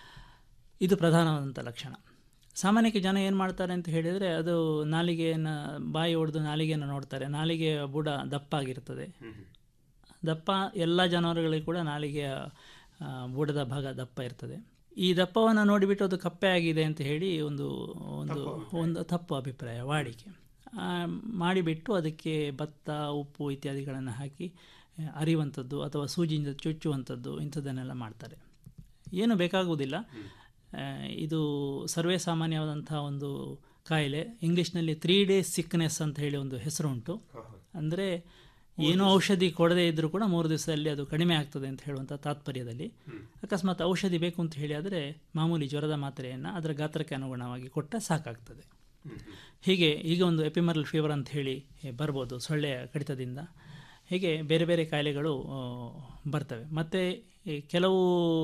ಇದು ಪ್ರಧಾನವಾದಂಥ ಲಕ್ಷಣ ಸಾಮಾನ್ಯಕ್ಕೆ ಜನ ಏನು ಮಾಡ್ತಾರೆ ಅಂತ ಹೇಳಿದರೆ ಅದು ನಾಲಿಗೆಯನ್ನು ಬಾಯಿ ಹೊಡೆದು ನಾಲಿಗೆಯನ್ನು ನೋಡ್ತಾರೆ ನಾಲಿಗೆಯ ಬುಡ ದಪ್ಪ ಆಗಿರ್ತದೆ ದಪ್ಪ ಎಲ್ಲ ಜಾನುವಾರುಗಳಿಗೆ ಕೂಡ ನಾಲಿಗೆಯ ಆ, ಬುಡದ ಭಾಗ ದಪ್ಪ ಇರ್ತದೆ ಈ ದಪ್ಪವನ್ನು ನೋಡಿಬಿಟ್ಟು ಅದು ಕಪ್ಪೆ ಆಗಿದೆ ಅಂತ ಹೇಳಿ ಒಂದು ಒಂದು ಒಂದು ತಪ್ಪು ಅಭಿಪ್ರಾಯ ವಾಡಿಕೆ ಆ, ಮಾಡಿಬಿಟ್ಟು ಅದಕ್ಕೆ ಭತ್ತ ಉಪ್ಪು ಇತ್ಯಾದಿಗಳನ್ನು ಹಾಕಿ ಆ, ಅರಿಯುವಂಥದ್ದು ಅಥವಾ ಸೂಜಿಯಿಂದ ಚುಚ್ಚುವಂಥದ್ದು ಇಂಥದ್ದನ್ನೆಲ್ಲ ಮಾಡ್ತಾರೆ ಏನು ಬೇಕಾಗುವುದಿಲ್ಲ ಆ, ಇದು ಸರ್ವೇ ಸಾಮಾನ್ಯವಾದಂಥ ಒಂದು ಕಾಯಿಲೆ ಇಂಗ್ಲೀಷ್ನಲ್ಲಿ ತ್ರೀ ಡೇಸ್ ಸಿಕ್ನೆಸ್ ಅಂತ ಹೇಳಿ ಒಂದು ಹೆಸರು ಉಂಟು ಅಂದರೆ ಏನು ಔಷಧಿ ಕೊಡದೇ ಇದ್ದರೂ ಕೂಡ ಮೂರು ದಿವಸದಲ್ಲಿ ಅದು ಕಡಿಮೆ ಆಗ್ತದೆ ಅಂತ ಹೇಳುವಂಥ ತಾತ್ಪರ್ಯದಲ್ಲಿ ಅಕಸ್ಮಾತ್ ಔಷಧಿ ಬೇಕು ಅಂತ ಹೇಳಿ ಆದರೆ ಮಾಮೂಲಿ ಜ್ವರದ ಮಾತ್ರೆಯನ್ನು ಅದರ ಗಾತ್ರಕ್ಕೆ ಅನುಗುಣವಾಗಿ ಕೊಟ್ಟ ಸಾಕಾಗ್ತದೆ ಹೀಗೆ ಈಗ ಒಂದು ಎಪಿಮರಲ್ ಫೀವರ್ ಅಂತ ಹೇಳಿ ಬರ್ಬೋದು ಸೊಳ್ಳೆಯ ಕಡಿತದಿಂದ ಹೀಗೆ ಬೇರೆ ಬೇರೆ ಕಾಯಿಲೆಗಳು ಆ, ಬರ್ತವೆ ಮತ್ತು ಈ ಕೆಲವು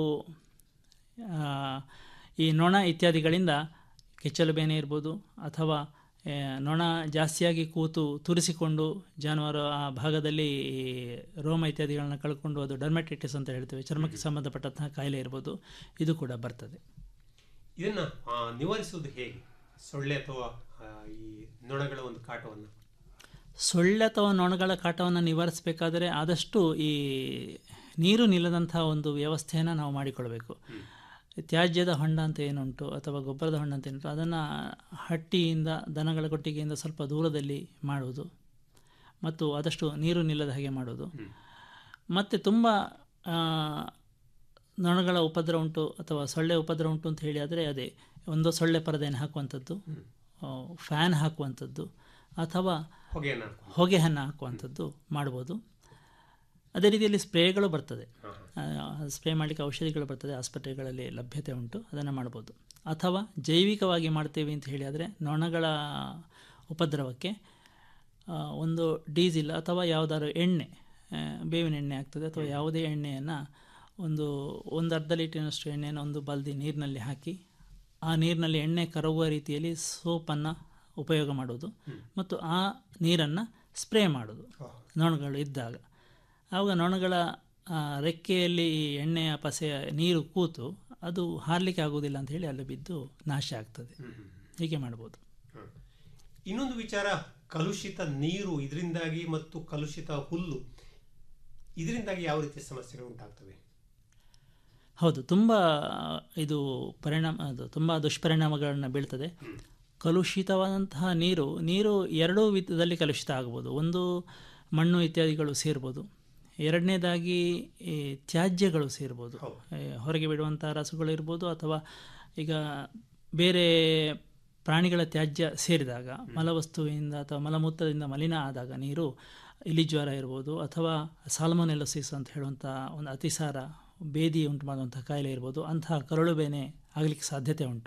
ಆ, ಈ ನೊಣ ಇತ್ಯಾದಿಗಳಿಂದ ಕೆಚ್ಚಲು ಬೇನೆ ಇರ್ಬೋದು ಅಥವಾ ಆ, ನೊಣ ಜಾಸ್ತಿಯಾಗಿ ಕೂತು ತುರಿಸಿಕೊಂಡು ಜಾನುವಾರು ಆ ಭಾಗದಲ್ಲಿ ಈ ರೋಮ ಇತ್ಯಾದಿಗಳನ್ನ ಕಳ್ಕೊಂಡು ಅದು ಡರ್ಮೆಟೈಟಿಸ್ ಅಂತ ಹೇಳ್ತೇವೆ ಚರ್ಮಕ್ಕೆ ಸಂಬಂಧಪಟ್ಟಂತಹ ಕಾಯಿಲೆ ಇರ್ಬೋದು ಇದು ಕೂಡ ಬರ್ತದೆ ಇದನ್ನ ಆ, ನಿವಾರಿಸುವುದು ಹೇಗೆ ಸೊಳ್ಳೆ ಅಥವಾ ಆ, ಈ ನೊಣಗಳ ಒಂದು ಕಾಟವನ್ನು ಸೊಳ್ಳೆ ಅಥವಾ ನೊಣಗಳ ಕಾಟವನ್ನು ನಿವಾರಿಸಬೇಕಾದರೆ ಆದಷ್ಟು ಈ ನೀರು ನಿಲ್ಲದಂತಹ ಒಂದು ವ್ಯವಸ್ಥೆಯನ್ನು ನಾವು ಮಾಡಿಕೊಳ್ಬೇಕು ತ್ಯಾಜ್ಯದ ಹೊಂಡ ಅಂತ ಏನುಂಟು ಅಥವಾ ಗೊಬ್ಬರದ ಹೊಂಡ ಅಂತ ಏನುಂಟು ಅದನ್ನು ಹಟ್ಟಿಯಿಂದ ದನಗಳ ಕೊಟ್ಟಿಗೆಯಿಂದ ಸ್ವಲ್ಪ ದೂರದಲ್ಲಿ ಮಾಡುವುದು ಮತ್ತು ಆದಷ್ಟು ನೀರು ನಿಲ್ಲದ ಹಾಗೆ ಮಾಡುವುದು ಮತ್ತು ತುಂಬ ಆ, ನೊಣಗಳ ಉಪದ್ರ ಉಂಟು ಅಥವಾ ಸೊಳ್ಳೆ ಉಪದ್ರ ಉಂಟು ಅಂತ ಹೇಳಿ ಆದರೆ ಅದೇ ಒಂದು ಸೊಳ್ಳೆ ಪರದೆಯನ್ನು ಹಾಕುವಂಥದ್ದು ಫ್ಯಾನ್ ಹಾಕುವಂಥದ್ದು ಅಥವಾ ಹೊಗೆಯನ್ನು ಹೊಗೆಯನ್ನು ಹಾಕುವಂಥದ್ದು ಮಾಡ್ಬೋದು ಅದೇ ರೀತಿಯಲ್ಲಿ ಸ್ಪ್ರೇಗಳು ಬರ್ತದೆ ಸ್ಪ್ರೇ ಮಾಡಲಿಕ್ಕೆ ಔಷಧಿಗಳು ಬರ್ತದೆ ಆಸ್ಪತ್ರೆಗಳಲ್ಲಿ ಲಭ್ಯತೆ ಉಂಟು ಅದನ್ನು ಮಾಡ್ಬೋದು ಅಥವಾ ಜೈವಿಕವಾಗಿ ಮಾಡ್ತೇವೆ ಅಂತ ಹೇಳಿ ಆದರೆ ನೊಣಗಳ ಉಪದ್ರವಕ್ಕೆ ಆ, ಒಂದು ಡೀಸಿಲ್ ಅಥವಾ ಯಾವುದಾದ್ರು ಎಣ್ಣೆ ಆ, ಬೇವಿನ ಎಣ್ಣೆ ಆಗ್ತದೆ ಅಥವಾ ಯಾವುದೇ ಎಣ್ಣೆಯನ್ನು ಒಂದು ಒಂದು ಅರ್ಧ ಲೀಟರ್ನಷ್ಟು ಎಣ್ಣೆಯನ್ನು ಒಂದು ಬಲ್ದಿ ನೀರಿನಲ್ಲಿ ಹಾಕಿ ಆ ನೀರಿನಲ್ಲಿ ಎಣ್ಣೆ ಕರಗುವ ರೀತಿಯಲ್ಲಿ ಸೋಪನ್ನು ಉಪಯೋಗ ಮಾಡೋದು ಮತ್ತು ಆ ನೀರನ್ನು ಸ್ಪ್ರೇ ಮಾಡೋದು ನೊಣಗಳು ಇದ್ದಾಗ ಆವಾಗ ನೊಣಗಳ ಆ, ರೆಕ್ಕೆಯಲ್ಲಿ ಈ ಎಣ್ಣೆಯ ಪಸೆಯ ನೀರು ಕೂತು ಅದು ಹಾರಲಿಕ್ಕೆ ಆಗುವುದಿಲ್ಲ ಅಂತ ಹೇಳಿ ಅಲ್ಲಿ ಬಿದ್ದು ನಾಶ ಆಗ್ತದೆ ಹೀಗೆ ಮಾಡ್ಬೋದು ಇನ್ನೊಂದು ವಿಚಾರ ಕಲುಷಿತ ನೀರು ಇದರಿಂದಾಗಿ ಮತ್ತು ಕಲುಷಿತ ಹುಲ್ಲು ಇದರಿಂದಾಗಿ ಯಾವ ರೀತಿಯ ಸಮಸ್ಯೆಗಳು ಉಂಟಾಗ್ತವೆ ಹೌದು ತುಂಬ ಇದು ಪರಿಣಾಮ ಅದು ತುಂಬ ದುಷ್ಪರಿಣಾಮಗಳನ್ನು ಬೀಳ್ತದೆ ಕಲುಷಿತವಾದಂತಹ ನೀರು ನೀರು ಎರಡೂ ವಿಧದಲ್ಲಿ ಕಲುಷಿತ ಆಗ್ಬೋದು ಒಂದು ಮಣ್ಣು ಇತ್ಯಾದಿಗಳು ಸೇರ್ಬೋದು ಎರಡನೇದಾಗಿ ಈ ತ್ಯಾಜ್ಯಗಳು ಸೇರ್ಬೋದು ಈ ಹೊರಗೆ ಬಿಡುವಂಥ ರಸಗಳು ಇರ್ಬೋದು ಅಥವಾ ಈಗ ಬೇರೆ ಪ್ರಾಣಿಗಳ ತ್ಯಾಜ್ಯ ಸೇರಿದಾಗ ಮಲವಸ್ತುವಿನಿಂದ ಅಥವಾ ಮಲಮೂತ್ರದಿಂದ ಮಲಿನ ಆದಾಗ ನೀರು ಇಲಿಜ್ವರ ಇರ್ಬೋದು ಅಥವಾ ಸಾಲ್ಮೊನೆಲೋಸಿಸ್ ಅಂತ ಹೇಳುವಂಥ ಒಂದು ಅತಿಸಾರ ಬೇದಿ ಉಂಟು ಮಾಡುವಂಥ ಕಾಯಿಲೆ ಇರ್ಬೋದು ಅಂತಹ ಕರಳು ಬೇನೆ ಆಗಲಿಕ್ಕೆ ಸಾಧ್ಯತೆ ಉಂಟು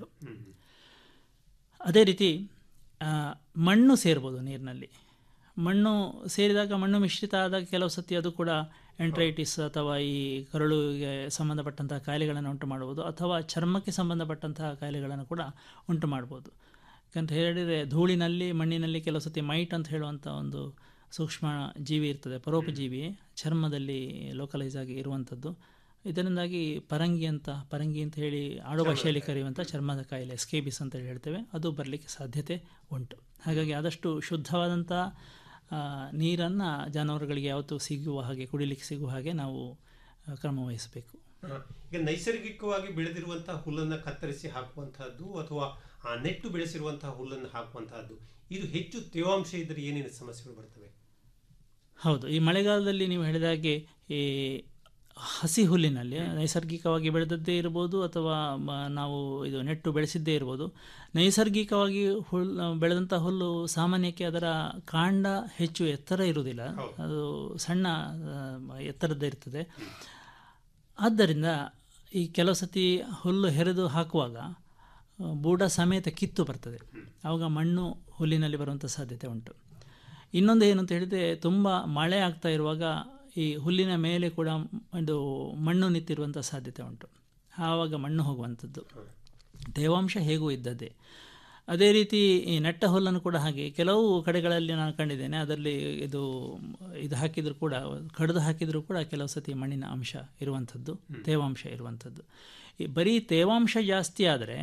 ಅದೇ ರೀತಿ ಆ, ಮಣ್ಣು ಸೇರ್ಬೋದು ನೀರಿನಲ್ಲಿ ಮಣ್ಣು ಸೇರಿದಾಗ ಮಣ್ಣು ಮಿಶ್ರಿತ ಆದಾಗ ಕೆಲವು ಸತಿ ಅದು ಕೂಡ ಎಂಟ್ರೈಟಿಸ್ ಅಥವಾ ಈ ಕರಳುಗೆ ಸಂಬಂಧಪಟ್ಟಂತಹ ಕಾಯಿಲೆಗಳನ್ನು ಉಂಟು ಮಾಡ್ಬೋದು ಅಥವಾ ಚರ್ಮಕ್ಕೆ ಸಂಬಂಧಪಟ್ಟಂತಹ ಕಾಯಿಲೆಗಳನ್ನು ಕೂಡ ಉಂಟು ಮಾಡ್ಬೋದು ಯಾಕಂತ ಹೇಳಿದರೆ ಧೂಳಿನಲ್ಲಿ ಮಣ್ಣಿನಲ್ಲಿ ಕೆಲವು ಸತಿ ಮೈಟ್ ಅಂತ ಹೇಳುವಂಥ ಒಂದು ಸೂಕ್ಷ್ಮ ಜೀವಿ ಇರ್ತದೆ ಪರೋಪಜೀವಿ ಚರ್ಮದಲ್ಲಿ ಲೋಕಲೈಸ್ ಆಗಿ ಇರುವಂಥದ್ದು ಇದರಿಂದಾಗಿ ಪರಂಗಿ ಅಂತ ಪರಂಗಿ ಅಂತ ಹೇಳಿ ಆಡು ಭಾಷೆಯಲ್ಲಿ ಕರೆಯುವಂಥ ಚರ್ಮದ ಕಾಯಿಲೆ ಸ್ಕೇಬಿಸ್ ಅಂತ ಹೇಳಿ ಹೇಳ್ತೇವೆ ಅದು ಬರಲಿಕ್ಕೆ ಸಾಧ್ಯತೆ ಉಂಟು ಹಾಗಾಗಿ ಆದಷ್ಟು ಶುದ್ಧವಾದಂಥ ನೀರನ್ನು ಜಾನುವಾರುಗಳಿಗೆ ಯಾವತ್ತೂ ಸಿಗುವ ಹಾಗೆ ಕುಡಿಲಿಕ್ಕೆ ಸಿಗುವ ಹಾಗೆ ನಾವು ಆ, ಕ್ರಮ ವಹಿಸಬೇಕು ಹ. ಈಗ ನೈಸರ್ಗಿಕವಾಗಿ ಬೆಳೆದಿರುವಂತಹ ಹುಲ್ಲನ್ನು ಕತ್ತರಿಸಿ ಹಾಕುವಂತಹದ್ದು ಅಥವಾ ಆ ನೆಟ್ಟು ಬೆಳೆಸಿರುವಂತಹ ಹುಲ್ಲನ್ನು ಹಾಕುವಂತಹದ್ದು ಇದು ಹೆಚ್ಚು ತೇವಾಂಶ ಇದ್ದರೆ ಏನೇನು ಸಮಸ್ಯೆಗಳು ಬರ್ತವೆ ಹೌದು ಈ ಮಳೆಗಾಲದಲ್ಲಿ ನೀವು ಹೇಳಿದ ಹಾಗೆ ಈ ಹಸಿ ಹುಲ್ಲಿನಲ್ಲಿ ನೈಸರ್ಗಿಕವಾಗಿ ಬೆಳೆದದ್ದೇ ಇರ್ಬೋದು ಅಥವಾ ಮ- ನಾವು ಇದು ನೆಟ್ಟು ಬೆಳೆಸಿದ್ದೇ ಇರ್ಬೋದು ನೈಸರ್ಗಿಕವಾಗಿ ಹುಲ್ಲು ಬೆಳೆದಂಥ ಹುಲ್ಲು ಸಾಮಾನ್ಯಕ್ಕೆ ಅದರ ಕಾಂಡ ಹೆಚ್ಚು ಎತ್ತರ ಇರುವುದಿಲ್ಲ ಅದು ಸಣ್ಣ ಆ, ಎತ್ತರದ್ದೇ ಇರ್ತದೆ ಆದ್ದರಿಂದ ಈ ಕೆಲವು ಸತಿ ಹುಲ್ಲು ಹೆರೆದು ಹಾಕುವಾಗ ಆ, ಬೂಡ ಸಮೇತ ಕಿತ್ತು ಬರ್ತದೆ ಆವಾಗ ಮಣ್ಣು ಹುಲ್ಲಿನಲ್ಲಿ ಬರುವಂಥ ಸಾಧ್ಯತೆ ಉಂಟು ಇನ್ನೊಂದು ಏನು ಅಂತ ಹೇಳಿದರೆ ತುಂಬ ಮಳೆ ಆಗ್ತಾ ಇರುವಾಗ ಈ ಹುಲ್ಲಿನ ಮೇಲೆ ಕೂಡ ಇದು ಮಣ್ಣು ನಿಂತಿರುವಂಥ ಸಾಧ್ಯತೆ ಉಂಟು ಆವಾಗ ಮಣ್ಣು ಹೋಗುವಂಥದ್ದು ತೇವಾಂಶ ಹೇಗೂ ಇದ್ದದ್ದೇ ಅದೇ ರೀತಿ ಈ ನೆಟ್ಟ ಹುಲ್ಲನ್ನು ಕೂಡ ಹಾಗೆ ಕೆಲವು ಕಡೆಗಳಲ್ಲಿ ನಾನು ಕಂಡಿದ್ದೇನೆ ಅದರಲ್ಲಿ ಇದು ಇದು ಹಾಕಿದರೂ ಕೂಡ ಕಡಿದು ಹಾಕಿದರೂ ಕೂಡ ಕೆಲವು ಸತಿ ಮಣ್ಣಿನ ಅಂಶ ಇರುವಂಥದ್ದು ತೇವಾಂಶ ಇರುವಂಥದ್ದು ಈ ಬರೀ ತೇವಾಂಶ ಜಾಸ್ತಿ ಆದರೆ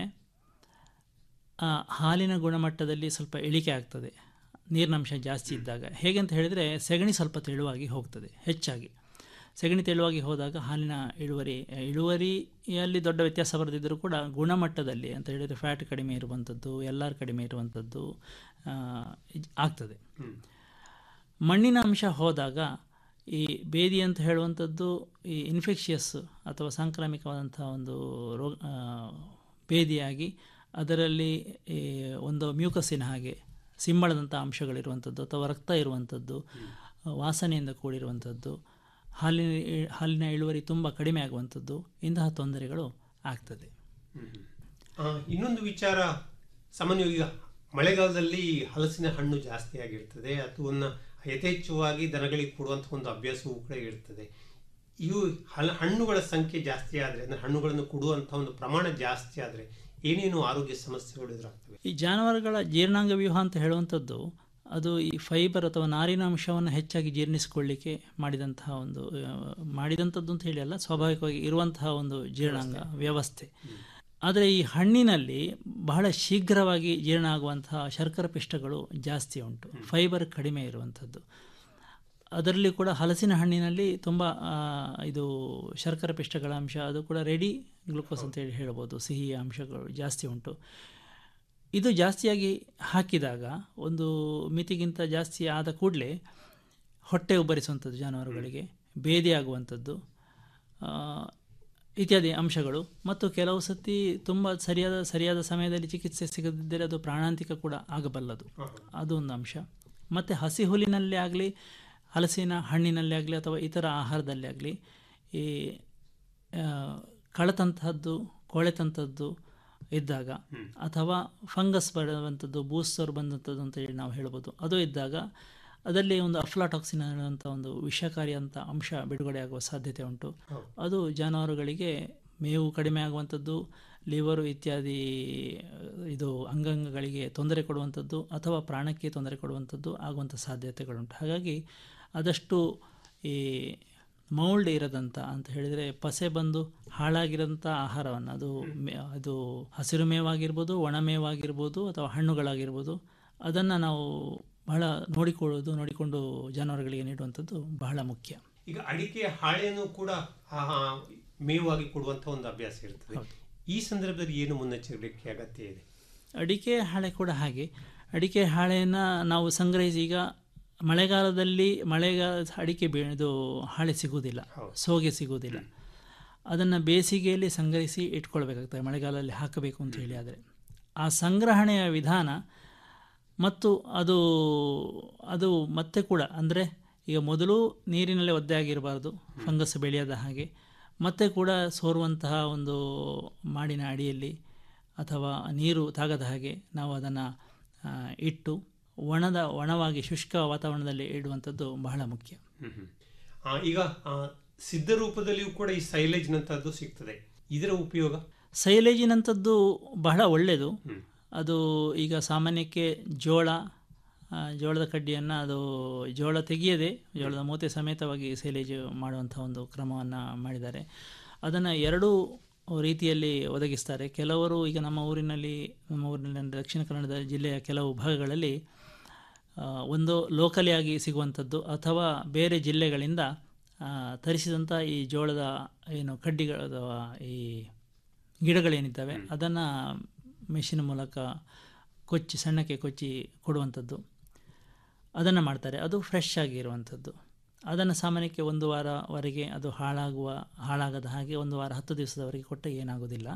ಆ, ಹಾಲಿನ ಗುಣಮಟ್ಟದಲ್ಲಿ ಸ್ವಲ್ಪ ಇಳಿಕೆ ಆಗ್ತದೆ ನೀರಿನಂಶ ಜಾಸ್ತಿ ಇದ್ದಾಗ ಹೇಗೆ ಅಂತ ಹೇಳಿದರೆ ಸೆಗಣಿ ಸ್ವಲ್ಪ ತೆಳುವಾಗಿ ಹೋಗ್ತದೆ ಹೆಚ್ಚಾಗಿ ಸೆಗಣಿ ತೆಳುವಾಗಿ ಹೋದಾಗ ಹಾಲಿನ ಇಳುವರಿ ಇಳುವರಿಯಲ್ಲಿ ದೊಡ್ಡ ವ್ಯತ್ಯಾಸ ಬರದಿದ್ದರೂ ಕೂಡ ಗುಣಮಟ್ಟದಲ್ಲಿ ಅಂತ ಹೇಳಿದರೆ ಫ್ಯಾಟ್ ಕಡಿಮೆ ಇರುವಂಥದ್ದು ಎಲ್ ಆರ್ ಕಡಿಮೆ ಇರುವಂಥದ್ದು ಆ, ಇದ್- ಆಗ್ತದೆ ಮಣ್ಣಿನ ಅಂಶ ಹೋದಾಗ ಈ ಬೇದಿ ಅಂತ ಹೇಳುವಂಥದ್ದು ಈ ಇನ್ಫೆಕ್ಷಿಯಸ್ ಅಥವಾ ಸಾಂಕ್ರಾಮಿಕವಾದಂಥ ಒಂದು ರೋಗ ಆ, ಬೇದಿಯಾಗಿ ಅದರಲ್ಲಿ ಈ ಒಂದು ಮ್ಯೂಕಸ್ಸಿನ ಹಾಗೆ ಸಿಂಬಳದಂಥ ಅಂಶಗಳಿರುವಂಥದ್ದು ಅಥವಾ ರಕ್ತ ಇರುವಂಥದ್ದು ವಾಸನೆಯಿಂದ ಕೂಡಿರುವಂಥದ್ದು ಹಾಲಿನ ಹಾಲಿನ ಇಳುವರಿ ತುಂಬ ಕಡಿಮೆ ಆಗುವಂಥದ್ದು ಇಂತಹ ತೊಂದರೆಗಳು ಆಗ್ತದೆ ಆ, ಇನ್ನೊಂದು ವಿಚಾರ ಸಾಮಾನ್ಯವಾಗಿ ಈಗ ಮಳೆಗಾಲದಲ್ಲಿ ಹಲಸಿನ ಹಣ್ಣು ಜಾಸ್ತಿ ಆಗಿರ್ತದೆ ಅದನ್ನ ಯಥೇಚ್ಛವಾಗಿ ದನಗಳಿಗೆ ಕೊಡುವಂಥ ಒಂದು ಅಭ್ಯಾಸವೂ ಕೂಡ ಇರ್ತದೆ ಇವು ಹಲ ಹಣ್ಣುಗಳ ಸಂಖ್ಯೆ ಜಾಸ್ತಿ ಆದರೆ ಅಂದರೆ ಹಣ್ಣುಗಳನ್ನು ಕೊಡುವಂಥ ಒಂದು ಪ್ರಮಾಣ ಜಾಸ್ತಿ ಆದರೆ ಏನೇನು ಆರೋಗ್ಯ ಸಮಸ್ಯೆಗಳು ಎದುರಾಗ್ತವೆ ಈ ಜಾನುವಾರುಗಳ ಜೀರ್ಣಾಂಗ ವ್ಯೂಹ ಅಂತ ಹೇಳುವಂಥದ್ದು ಅದು ಈ ಫೈಬರ್ ಅಥವಾ ನಾರಿನ ಅಂಶವನ್ನು ಹೆಚ್ಚಾಗಿ ಜೀರ್ಣಿಸಿಕೊಳ್ಳಿಕ್ಕೆ ಮಾಡಿದಂತಹ ಒಂದು ಆ, ಮಾಡಿದಂಥದ್ದು ಅಂತ ಹೇಳಿ ಅಲ್ಲ ಸ್ವಾಭಾವಿಕವಾಗಿ ಇರುವಂತಹ ಒಂದು ಜೀರ್ಣಾಂಗ ವ್ಯವಸ್ಥೆ ಆದರೆ ಈ ಹಣ್ಣಿನಲ್ಲಿ ಬಹಳ ಶೀಘ್ರವಾಗಿ ಜೀರ್ಣ ಆಗುವಂತಹ ಶರ್ಕರ ಪಿಷ್ಟಗಳು ಜಾಸ್ತಿ ಉಂಟು ಫೈಬರ್ ಕಡಿಮೆ ಇರುವಂಥದ್ದು ಅದರಲ್ಲಿ ಕೂಡ ಹಲಸಿನ ಹಣ್ಣಿನಲ್ಲಿ ತುಂಬ ಆ, ಇದು ಶರ್ಕರ ಪಿಷ್ಟಗಳ ಅಂಶ ಅದು ಕೂಡ ರೆಡಿ ಗ್ಲುಕೋಸ್ ಅಂತ ಹೇಳಿ ಹೇಳ್ಬೋದು ಸಿಹಿ ಅಂಶಗಳು ಜಾಸ್ತಿ ಉಂಟು ಇದು ಜಾಸ್ತಿಯಾಗಿ ಹಾಕಿದಾಗ ಒಂದು ಮಿತಿಗಿಂತ ಜಾಸ್ತಿ ಆದ ಕೂಡಲೇ ಹೊಟ್ಟೆ ಉಬ್ಬರಿಸುವಂಥದ್ದು ಜಾನುವಾರುಗಳಿಗೆ ಬೇದಿ ಆಗುವಂಥದ್ದು ಆ, ಇತ್ಯಾದಿ ಅಂಶಗಳು ಮತ್ತು ಕೆಲವು ಸತಿ ತುಂಬ ಸರಿಯಾದ ಸರಿಯಾದ ಸಮಯದಲ್ಲಿ ಚಿಕಿತ್ಸೆ ಸಿಗದಿದ್ದರೆ ಅದು ಪ್ರಾಣಾಂತಿಕ ಕೂಡ ಆಗಬಲ್ಲದು ಅದು ಒಂದು ಅಂಶ ಮತ್ತು ಹಸಿ ಹುಲ್ಲಿನಲ್ಲಿ ಆಗಲಿ ಹಲಸಿನ ಹಣ್ಣಿನಲ್ಲಿ ಆಗಲಿ ಅಥವಾ ಇತರ ಆಹಾರದಲ್ಲಿ ಆಗಲಿ ಈ ಆ, ಕಳತಂತಹದ್ದು ಕೊಳೆತಂಥದ್ದು ಇದ್ದಾಗ ಅಥವಾ ಫಂಗಸ್ ಬರುವಂಥದ್ದು ಬೂಸ್ಟರ್ ಬಂದಂಥದ್ದು ಅಂತ ಹೇಳಿ ನಾವು ಹೇಳ್ಬೋದು ಅದು ಇದ್ದಾಗ ಅದರಲ್ಲಿ ಒಂದು ಅಫ್ಲಾಟಾಕ್ಸಿನ್ ಅನ್ನುವಂಥ ಒಂದು ವಿಷಕಾರಿಯಂಥ ಅಂಶ ಬಿಡುಗಡೆ ಆಗುವ ಸಾಧ್ಯತೆ ಉಂಟು ಅದು ಜಾನುವಾರುಗಳಿಗೆ ಮೇವು ಕಡಿಮೆ ಆಗುವಂಥದ್ದು ಲಿವರು ಇತ್ಯಾದಿ ಇದು ಅಂಗಾಂಗಗಳಿಗೆ ತೊಂದರೆ ಕೊಡುವಂಥದ್ದು ಅಥವಾ ಪ್ರಾಣಕ್ಕೆ ತೊಂದರೆ ಕೊಡುವಂಥದ್ದು ಆಗುವಂಥ ಸಾಧ್ಯತೆಗಳುಂಟು ಹಾಗಾಗಿ ಆದಷ್ಟು ಈ ಮೌಲ್ಡ್ ಇರದಂಥ ಅಂತ ಹೇಳಿದರೆ ಪಸೆ ಬಂದು ಹಾಳಾಗಿರೋಂಥ ಆಹಾರವನ್ನು ಅದು ಮೇ- ಅದು ಹಸಿರು ಮೇವಾಗಿರ್ಬೋದು ಒಣ ಮೇವಾಗಿರ್ಬೋದು ಅಥವಾ ಹಣ್ಣುಗಳಾಗಿರ್ಬೋದು ಅದನ್ನು ನಾವು ಬಹಳ ನೋಡಿಕೊಳ್ಳೋದು ನೋಡಿಕೊಂಡು ಜಾನುವಾರುಗಳಿಗೆ ನೀಡುವಂಥದ್ದು ಬಹಳ ಮುಖ್ಯ ಈಗ ಅಡಿಕೆ ಹಾಳೆಯನ್ನು ಕೂಡ ಆ, ಮೇವಾಗಿ ಕೊಡುವಂಥ ಒಂದು ಅಭ್ಯಾಸ ಇರ್ತದೆ ಈ ಸಂದರ್ಭದಲ್ಲಿ ಏನು ಮುನ್ನೆಚ್ಚರಿಕೆ ಅಗತ್ಯ ಇದೆ ಅಡಿಕೆ ಹಾಳೆ ಕೂಡ ಹಾಗೆ ಅಡಿಕೆ ಹಾಳೆಯನ್ನು ನಾವು ಸಂಗ್ರಹಿಸಿ ಈಗ ಮಳೆಗಾಲದಲ್ಲಿ ಮಳೆಗಾಲ ಅಡಿಕೆ ಬೀ ಇದು ಹಾಳೆ ಸಿಗುವುದಿಲ್ಲ ಸೋಗೆ ಸಿಗುವುದಿಲ್ಲ ಅದನ್ನು ಬೇಸಿಗೆಯಲ್ಲಿ ಸಂಗ್ರಹಿಸಿ ಇಟ್ಕೊಳ್ಬೇಕಾಗ್ತದೆ ಮಳೆಗಾಲದಲ್ಲಿ ಹಾಕಬೇಕು ಅಂತ ಹೇಳಿ ಆದರೆ ಆ ಸಂಗ್ರಹಣೆಯ ವಿಧಾನ ಮತ್ತು ಅದು ಅದು ಮತ್ತೆ ಕೂಡ ಅಂದರೆ ಈಗ ಮೊದಲು ನೀರಿನಲ್ಲಿ ಒದ್ದೆ ಆಗಿರಬಾರ್ದು ಫಂಗಸ್ ಬೆಳೆಯದ ಹಾಗೆ ಮತ್ತೆ ಕೂಡ ಸೋರುವಂತಹ ಒಂದು ಮಾಡಿನ ಅಡಿಯಲ್ಲಿ ಅಥವಾ ನೀರು ತಾಗದ ಹಾಗೆ ನಾವು ಅದನ್ನು ಇಟ್ಟು ಒಣದ ಒಣವಾಗಿ ಶುಷ್ಕ ವಾತಾವರಣದಲ್ಲಿ ಇಡುವಂಥದ್ದು ಬಹಳ ಮುಖ್ಯ ಆ, ಈಗ ಆ, ಸಿದ್ಧ ರೂಪದಲ್ಲಿಯೂ ಕೂಡ ಈ ಸೈಲೇಜ್ನಂತಹದ್ದು ಸಿಗ್ತದೆ ಇದರ ಉಪಯೋಗ ಸೈಲೇಜಿನಂಥದ್ದು ಬಹಳ ಒಳ್ಳೆಯದು ಅದು ಈಗ ಸಾಮಾನ್ಯಕ್ಕೆ ಜೋಳ ಆ, ಜೋಳದ ಕಡ್ಡಿಯನ್ನು ಅದು ಜೋಳ ತೆಗೆಯದೆ ಜೋಳದ ಮೂತೆ ಸಮೇತವಾಗಿ ಸೈಲೇಜ್ ಮಾಡುವಂಥ ಒಂದು ಕ್ರಮವನ್ನು ಮಾಡಿದ್ದಾರೆ ಅದನ್ನು ಎರಡೂ ರೀತಿಯಲ್ಲಿ ಒದಗಿಸ್ತಾರೆ ಕೆಲವರು ಈಗ ನಮ್ಮ ಊರಿನಲ್ಲಿ ನಮ್ಮ ಊರಿನಲ್ಲಿ ಅಂದರೆ ದಕ್ಷಿಣ ಕನ್ನಡ ಜಿಲ್ಲೆಯ ಕೆಲವು ಭಾಗಗಳಲ್ಲಿ ಆ, ಒಂದು ಲೋಕಲಿ ಆಗಿ ಸಿಗುವಂಥದ್ದು ಅಥವಾ ಬೇರೆ ಜಿಲ್ಲೆಗಳಿಂದ ಆ, ತರಿಸಿದಂಥ ಈ ಜೋಳದ ಏನು ಕಡ್ಡಿಗಳು ಅಥವಾ ಈ ಗಿಡಗಳೇನಿದ್ದಾವೆ ಅದನ್ನು ಮೆಷಿನ್ ಮೂಲಕ ಕೊಚ್ಚಿ ಸಣ್ಣಕ್ಕೆ ಕೊಚ್ಚಿ ಕೊಡುವಂಥದ್ದು ಅದನ್ನು ಮಾಡ್ತಾರೆ ಅದು ಫ್ರೆಶ್ ಆಗಿರುವಂಥದ್ದು ಅದನ್ನು ಸಾಮಾನ್ಯಕ್ಕೆ ಒಂದು ವಾರವರೆಗೆ ಅದು ಹಾಳಾಗುವ ಹಾಳಾಗದ ಹಾಗೆ ಒಂದು ವಾರ ಹತ್ತು ದಿವಸದವರೆಗೆ ಕೊಟ್ಟ ಏನಾಗೋದಿಲ್ಲ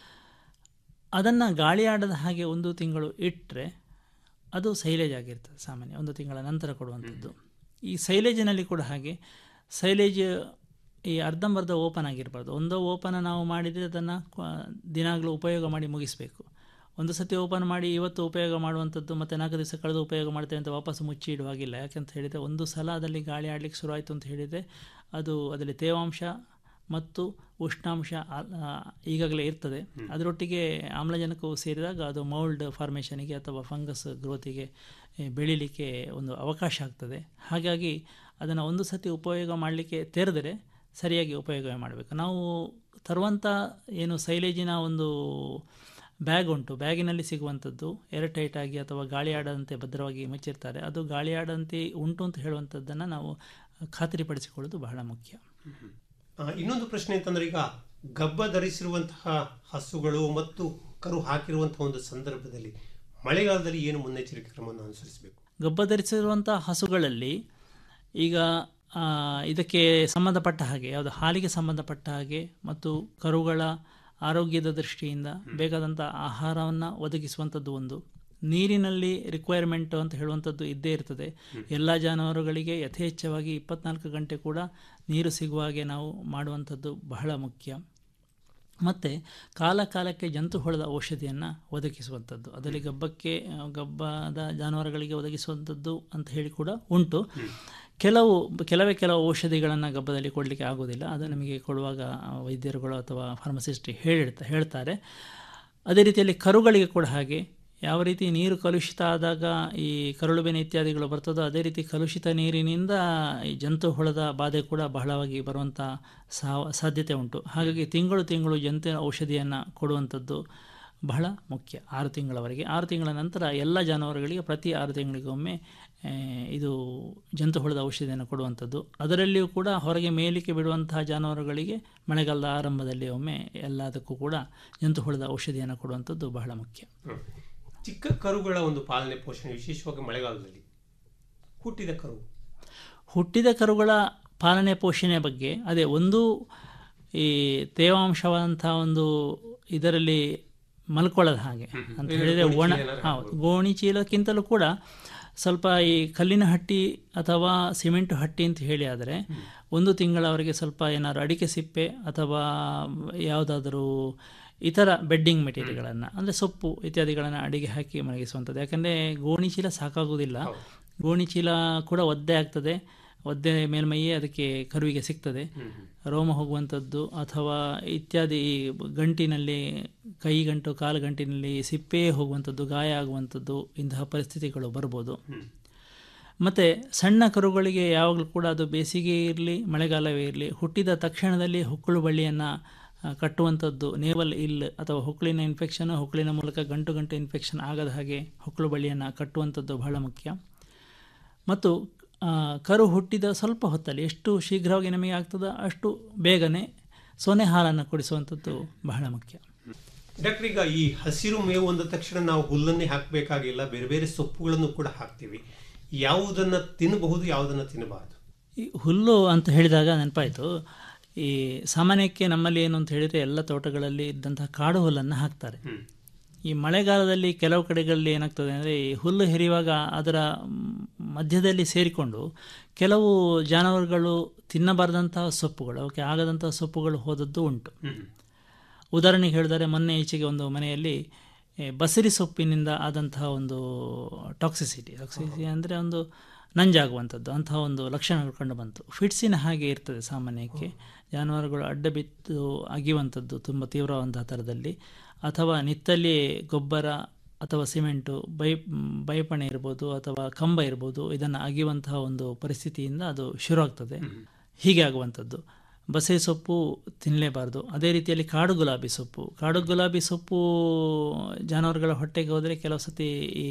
ಅದನ್ನು ಗಾಳಿ ಆಡದ ಹಾಗೆ ಒಂದು ತಿಂಗಳು ಇಟ್ಟರೆ ಅದು ಸೈಲೇಜ್ ಆಗಿರ್ತದೆ ಸಾಮಾನ್ಯ ಒಂದು ತಿಂಗಳ ನಂತರ ಕೊಡುವಂಥದ್ದು ಈ ಸೈಲೇಜಿನಲ್ಲಿ ಕೂಡ ಹಾಗೆ ಸೈಲೇಜ್ ಈ ಅರ್ಧಂಬರ್ಧ ಓಪನ್ ಆಗಿರಬಾರ್ದು ಒಂದೋ ಓಪನ್ ನಾವು ಮಾಡಿದರೆ ಅದನ್ನು ದಿನಾಗಲೂ ಉಪಯೋಗ ಮಾಡಿ ಮುಗಿಸಬೇಕು ಒಂದು ಸತಿ ಓಪನ್ ಮಾಡಿ ಇವತ್ತು ಉಪಯೋಗ ಮಾಡುವಂಥದ್ದು ಮತ್ತು ನಾಲ್ಕು ದಿವಸ ಕಳೆದು ಉಪಯೋಗ ಮಾಡ್ತೇವೆ ಅಂತ ವಾಪಸ್ ಮುಚ್ಚಿ ಇಡುವಾಗಿಲ್ಲ ಯಾಕಂತ ಹೇಳಿದರೆ ಒಂದು ಸಲ ಅದರಲ್ಲಿ ಗಾಳಿ ಆಡಲಿಕ್ಕೆ ಶುರುವಾಯಿತು ಅಂತ ಹೇಳಿದರೆ ಅದು ಅದರಲ್ಲಿ ತೇವಾಂಶ ಮತ್ತು ಉಷ್ಣಾಂಶ ಆ- ಆ, ಈಗಾಗಲೇ ಇರ್ತದೆ ಅದರೊಟ್ಟಿಗೆ ಆಮ್ಲಜನಕವು ಸೇರಿದಾಗ ಅದು ಮೌಲ್ಡ್ ಫಾರ್ಮೇಷನಿಗೆ ಅಥವಾ ಫಂಗಸ್ ಗ್ರೋತಿಗೆ ಏ, ಬೆಳೀಲಿಕ್ಕೆ ಒಂದು ಅವಕಾಶ ಆಗ್ತದೆ ಹಾಗಾಗಿ ಅದನ್ನು ಒಂದು ಸತಿ ಉಪಯೋಗ ಮಾಡಲಿಕ್ಕೆ ತೆರೆದರೆ ಸರಿಯಾಗಿ ಉಪಯೋಗ ಮಾಡಬೇಕು ನಾವು ತರುವಂಥ ಏನು ಸೈಲೇಜಿನ ಒಂದು ಬ್ಯಾಗ್ ಉಂಟು ಬ್ಯಾಗಿನಲ್ಲಿ ಸಿಗುವಂಥದ್ದು ಏರ್ ಟೈಟ್ ಆಗಿ ಅಥವಾ ಗಾಳಿ ಆಡದಂತೆ ಭದ್ರವಾಗಿ ಮುಚ್ಚಿರ್ತಾರೆ ಅದು ಗಾಳಿ ಆಡದಂತೆ ಉಂಟು ಅಂತ ಹೇಳುವಂಥದ್ದನ್ನು ನಾವು ಖಾತರಿಪಡಿಸಿಕೊಳ್ಳೋದು ಬಹಳ ಮುಖ್ಯ ಆ, ಇನ್ನೊಂದು ಪ್ರಶ್ನೆ ಅಂತಂದ್ರೆ ಈಗ ಗಬ್ಬ ಧರಿಸಿರುವಂತಹ ಹಸುಗಳು ಮತ್ತು ಕರು ಹಾಕಿರುವಂತಹ ಒಂದು ಸಂದರ್ಭದಲ್ಲಿ ಮಳೆಗಾಲದಲ್ಲಿ ಏನು ಮುನ್ನೆಚ್ಚರಿಕೆ ಕ್ರಮವನ್ನು ಅನುಸರಿಸಬೇಕು ಗಬ್ಬ ಧರಿಸಿರುವಂಥ ಹಸುಗಳಲ್ಲಿ ಈಗ ಆ, ಇದಕ್ಕೆ ಸಂಬಂಧಪಟ್ಟ ಹಾಗೆ ಯಾವುದು ಹಾಲಿಗೆ ಸಂಬಂಧಪಟ್ಟ ಹಾಗೆ ಮತ್ತು ಕರುಗಳ ಆರೋಗ್ಯದ ದೃಷ್ಟಿಯಿಂದ ಬೇಕಾದಂಥ ಆಹಾರವನ್ನು ಒದಗಿಸುವಂಥದ್ದು ಒಂದು ನೀರಿನಲ್ಲಿ ರಿಕ್ವೈರ್ಮೆಂಟ್ ಅಂತ ಹೇಳುವಂಥದ್ದು ಇದ್ದೇ ಇರ್ತದೆ ಎಲ್ಲ ಜಾನುವಾರುಗಳಿಗೆ ಯಥೇಚ್ಛವಾಗಿ ಇಪ್ಪತ್ನಾಲ್ಕು ಗಂಟೆ ಕೂಡ ನೀರು ಸಿಗುವ ಹಾಗೆ ನಾವು ಮಾಡುವಂಥದ್ದು ಬಹಳ ಮುಖ್ಯ ಮತ್ತು ಕಾಲ ಕಾಲಕ್ಕೆ ಜಂತು ಹುಳದ ಔಷಧಿಯನ್ನು ಒದಗಿಸುವಂಥದ್ದು ಅದರಲ್ಲಿ ಗಬ್ಬಕ್ಕೆ ಆ, ಗಬ್ಬದ ಜಾನುವಾರುಗಳಿಗೆ ಒದಗಿಸುವಂಥದ್ದು ಅಂತ ಹೇಳಿ ಕೂಡ ಉಂಟು ಕೆಲವು ಕೆಲವೇ ಕೆಲವು ಔಷಧಿಗಳನ್ನು ಗಬ್ಬದಲ್ಲಿ ಕೊಡಲಿಕ್ಕೆ ಆಗೋದಿಲ್ಲ ಅದು ನಮಗೆ ಕೊಡುವಾಗ ಆ, ವೈದ್ಯರುಗಳು ಅಥವಾ ಫಾರ್ಮಸಿಸ್ಟ್ ಹೇಳಿರ್ತಾ ಹೇಳ್ತಾರೆ ಅದೇ ರೀತಿಯಲ್ಲಿ ಕರುಗಳಿಗೆ ಕೂಡ ಹಾಗೆ ಯಾವ ರೀತಿ ನೀರು ಕಲುಷಿತ ಆದಾಗ ಈ ಕರುಳುಬೆನೆ ಇತ್ಯಾದಿಗಳು ಬರ್ತದೋ ಅದೇ ರೀತಿ ಕಲುಷಿತ ನೀರಿನಿಂದ ಈ ಜಂತು ಹುಳದ ಬಾಧೆ ಕೂಡ ಬಹಳವಾಗಿ ಬರುವಂಥ ಸಾ- ಸಾಧ್ಯತೆ ಉಂಟು ಹಾಗಾಗಿ ತಿಂಗಳು ತಿಂಗಳು ಜಂತು ಔಷಧಿಯನ್ನು ಕೊಡುವಂಥದ್ದು ಬಹಳ ಮುಖ್ಯ ಆರು ತಿಂಗಳವರೆಗೆ ಆರು ತಿಂಗಳ ನಂತರ ಎಲ್ಲ ಜಾನುವಾರುಗಳಿಗೆ ಪ್ರತಿ ಆರು ತಿಂಗಳಿಗೊಮ್ಮೆ ಆ, ಇದು ಜಂತು ಹುಳದ ಔಷಧಿಯನ್ನು ಕೊಡುವಂಥದ್ದು ಅದರಲ್ಲಿಯೂ ಕೂಡ ಹೊರಗೆ ಮೇಲಿಕ್ಕೆ ಬಿಡುವಂತಹ ಜಾನುವಾರುಗಳಿಗೆ ಮಳೆಗಾಲದ ಆರಂಭದಲ್ಲಿ ಒಮ್ಮೆ ಎಲ್ಲದಕ್ಕೂ ಕೂಡ ಜಂತು ಹುಳದ ಔಷಧಿಯನ್ನು ಕೊಡುವಂಥದ್ದು ಬಹಳ ಮುಖ್ಯ ಚಿಕ್ಕ ಕರುಗಳ ಒಂದು ಪಾಲನೆ ಪೋಷಣೆ ವಿಶೇಷವಾಗಿ ಮಳೆಗಾಲದಲ್ಲಿ ಹುಟ್ಟಿದ ಕರು ಹುಟ್ಟಿದ ಕರುಗಳ ಪಾಲನೆ ಪೋಷಣೆ ಬಗ್ಗೆ ಅದೇ ಒಂದು ಈ ತೇವಾಂಶವಾದಂಥ ಒಂದು ಇದರಲ್ಲಿ ಮಲ್ಕೊಳ್ಳೋದು ಹಾಗೆ ಅಂತ ಏನು ಹೇಳಿದರೆ ಗೋಣಿ ಒಣ ಚೀಲ ಏನಾದ್ರು ಹೌದು ಗೋಣಿ ಚೀಲಕ್ಕಿಂತಲೂ ಕೂಡ ಸ್ವಲ್ಪ ಈ ಕಲ್ಲಿನ ಹಟ್ಟಿ ಅಥವಾ ಸಿಮೆಂಟ್ ಹಟ್ಟಿ ಅಂತ ಹೇಳಿ ಆದರೆ ಒಂದು ತಿಂಗಳವರೆಗೆ ಸ್ವಲ್ಪ ಏನಾದ್ರು ಅಡಿಕೆ ಸಿಪ್ಪೆ ಅಥವಾ ಯಾವುದಾದರೂ ಇತರ ಬೆಡ್ಡಿಂಗ್ ಮೆಟೀರಿಯಲ್ಗಳನ್ನು ಅಂದರೆ ಸೊಪ್ಪು ಇತ್ಯಾದಿಗಳನ್ನು ಅಡಿಗೆ ಹಾಕಿ ಮಲಗಿಸುವಂಥದ್ದು ಯಾಕಂದರೆ ಗೋಣಿ ಚೀಲ ಸಾಕಾಗುವುದಿಲ್ಲ ಗೋಣಿ ಚೀಲ ಕೂಡ ಒದ್ದೆ ಆಗ್ತದೆ ಒದ್ದೆ ಮೇಲ್ಮೈಯೇ ಅದಕ್ಕೆ ಕರುವಿಗೆ ಸಿಗ್ತದೆ ರೋಮ ಹೋಗುವಂಥದ್ದು ಅಥವಾ ಇತ್ಯಾದಿ ಈ ಗಂಟಿನಲ್ಲಿ ಕೈ ಗಂಟು ಕಾಲು ಗಂಟಿನಲ್ಲಿ ಸಿಪ್ಪೆ ಹೋಗುವಂಥದ್ದು ಗಾಯ ಆಗುವಂಥದ್ದು ಇಂತಹ ಪರಿಸ್ಥಿತಿಗಳು ಬರ್ಬೋದು ಮತ್ತು ಸಣ್ಣ ಕರುಗಳಿಗೆ ಯಾವಾಗಲೂ ಕೂಡ ಅದು ಬೇಸಿಗೆ ಇರಲಿ ಮಳೆಗಾಲವೇ ಇರಲಿ ಹುಟ್ಟಿದ ತಕ್ಷಣದಲ್ಲಿ ಹೊಕ್ಕಳು ಬಳ್ಳಿಯನ್ನು ಕಟ್ಟುವಂಥದ್ದು ನೇವಲ್ ಇಲ್ ಅಥವಾ ಹೊಕ್ಕಳಿನ ಇನ್ಫೆಕ್ಷನ್ ಹೊಕ್ಕಳಿನ ಮೂಲಕ ಗಂಟು ಗಂಟು ಇನ್ಫೆಕ್ಷನ್ ಆಗದ ಹಾಗೆ ಹೊಕ್ಕಳು ಬಳ್ಳಿಯನ್ನು ಕಟ್ಟುವಂಥದ್ದು ಬಹಳ ಮುಖ್ಯ ಮತ್ತು ಆ, ಕರು ಹುಟ್ಟಿದ ಸ್ವಲ್ಪ ಹೊತ್ತಲ್ಲಿ ಎಷ್ಟು ಶೀಘ್ರವಾಗಿ ನಮಗೆ ಆಗ್ತದೋ ಅಷ್ಟು ಬೇಗನೆ ಸೊನೆ ಹಾಲನ್ನು ಕುಡಿಸುವಂಥದ್ದು ಬಹಳ ಮುಖ್ಯ ಡಾಕ್ಟರ್ ಈಗ ಈ ಹಸಿರು ಮೇವು ಅಂದ ತಕ್ಷಣ ನಾವು ಹುಲ್ಲನ್ನೇ ಹಾಕಬೇಕಾಗಿಲ್ಲ ಬೇರೆ ಬೇರೆ ಸೊಪ್ಪುಗಳನ್ನು ಕೂಡ ಹಾಕ್ತೀವಿ ಯಾವುದನ್ನ ತಿನ್ನಬಹುದು ಯಾವುದನ್ನ ತಿನ್ನಬಾರದು ಈ ಹುಲ್ಲು ಅಂತ ಹೇಳಿದಾಗ ನೆನಪಾಯಿತು ಈ ಸಾಮಾನ್ಯಕ್ಕೆ ನಮ್ಮಲ್ಲಿ ಏನು ಅಂತ ಹೇಳಿದರೆ ಎಲ್ಲ ತೋಟಗಳಲ್ಲಿ ಇದ್ದಂತಹ ಕಾಡು ಹುಲ್ಲನ್ನು ಹಾಕ್ತಾರೆ ಈ ಮಳೆಗಾಲದಲ್ಲಿ ಕೆಲವು ಕಡೆಗಳಲ್ಲಿ ಏನಾಗ್ತದೆ ಅಂದರೆ ಈ ಹುಲ್ಲು ಹೆರಿಯುವಾಗ ಅದರ ಮ್, ಮಧ್ಯದಲ್ಲಿ ಸೇರಿಕೊಂಡು ಕೆಲವು ಜಾನುವಾರುಗಳು ತಿನ್ನಬಾರದಂತಹ ಸೊಪ್ಪುಗಳು ಅವಕ್ಕೆ ಆಗದಂತಹ ಸೊಪ್ಪುಗಳು ಹೋದದ್ದು ಉಂಟು ಉದಾಹರಣೆಗೆ ಹೇಳಿದರೆ ಮೊನ್ನೆ ಈಚೆಗೆ ಒಂದು ಮನೆಯಲ್ಲಿ ಏ, ಬಸರಿ ಸೊಪ್ಪಿನಿಂದ ಆದಂತಹ ಒಂದು ಟಾಕ್ಸಿಸಿಟಿ ಟಾಕ್ಸಿಸಿಟಿ ಅಂದರೆ ಒಂದು ನಂಜಾಗುವಂಥದ್ದು ಅಂತಹ ಒಂದು ಲಕ್ಷಣಗಳು ಕಂಡು ಬಂತು ಫಿಟ್ಸಿನ ಹಾಗೆ ಇರ್ತದೆ ಸಾಮಾನ್ಯಕ್ಕೆ ಜಾನುವಾರುಗಳು ಅಡ್ಡ ಬಿದ್ದು ಅಗಿಯುವಂಥದ್ದು ತುಂಬ ತೀವ್ರವಾದಂತಹ ಥರದಲ್ಲಿ ಅಥವಾ ನಿತ್ತಲ್ಲಿ ಗೊಬ್ಬರ ಅಥವಾ ಸಿಮೆಂಟು ಬೈ ಬೈಪಣೆ ಇರ್ಬೋದು ಅಥವಾ ಕಂಬ ಇರ್ಬೋದು ಇದನ್ನು ಅಗಿಯುವಂತಹ ಒಂದು ಪರಿಸ್ಥಿತಿಯಿಂದ ಅದು ಶುರುವಾಗ್ತದೆ ಹೀಗೆ ಆಗುವಂಥದ್ದು ಬಸೆ ಸೊಪ್ಪು ತಿನ್ನಲೇಬಾರ್ದು ಅದೇ ರೀತಿಯಲ್ಲಿ ಕಾಡು ಗುಲಾಬಿ ಸೊಪ್ಪು ಕಾಡು ಗುಲಾಬಿ ಸೊಪ್ಪು ಜಾನುವಾರುಗಳ ಹೊಟ್ಟೆಗೆ ಹೋದರೆ ಕೆಲವು ಸತಿ ಈ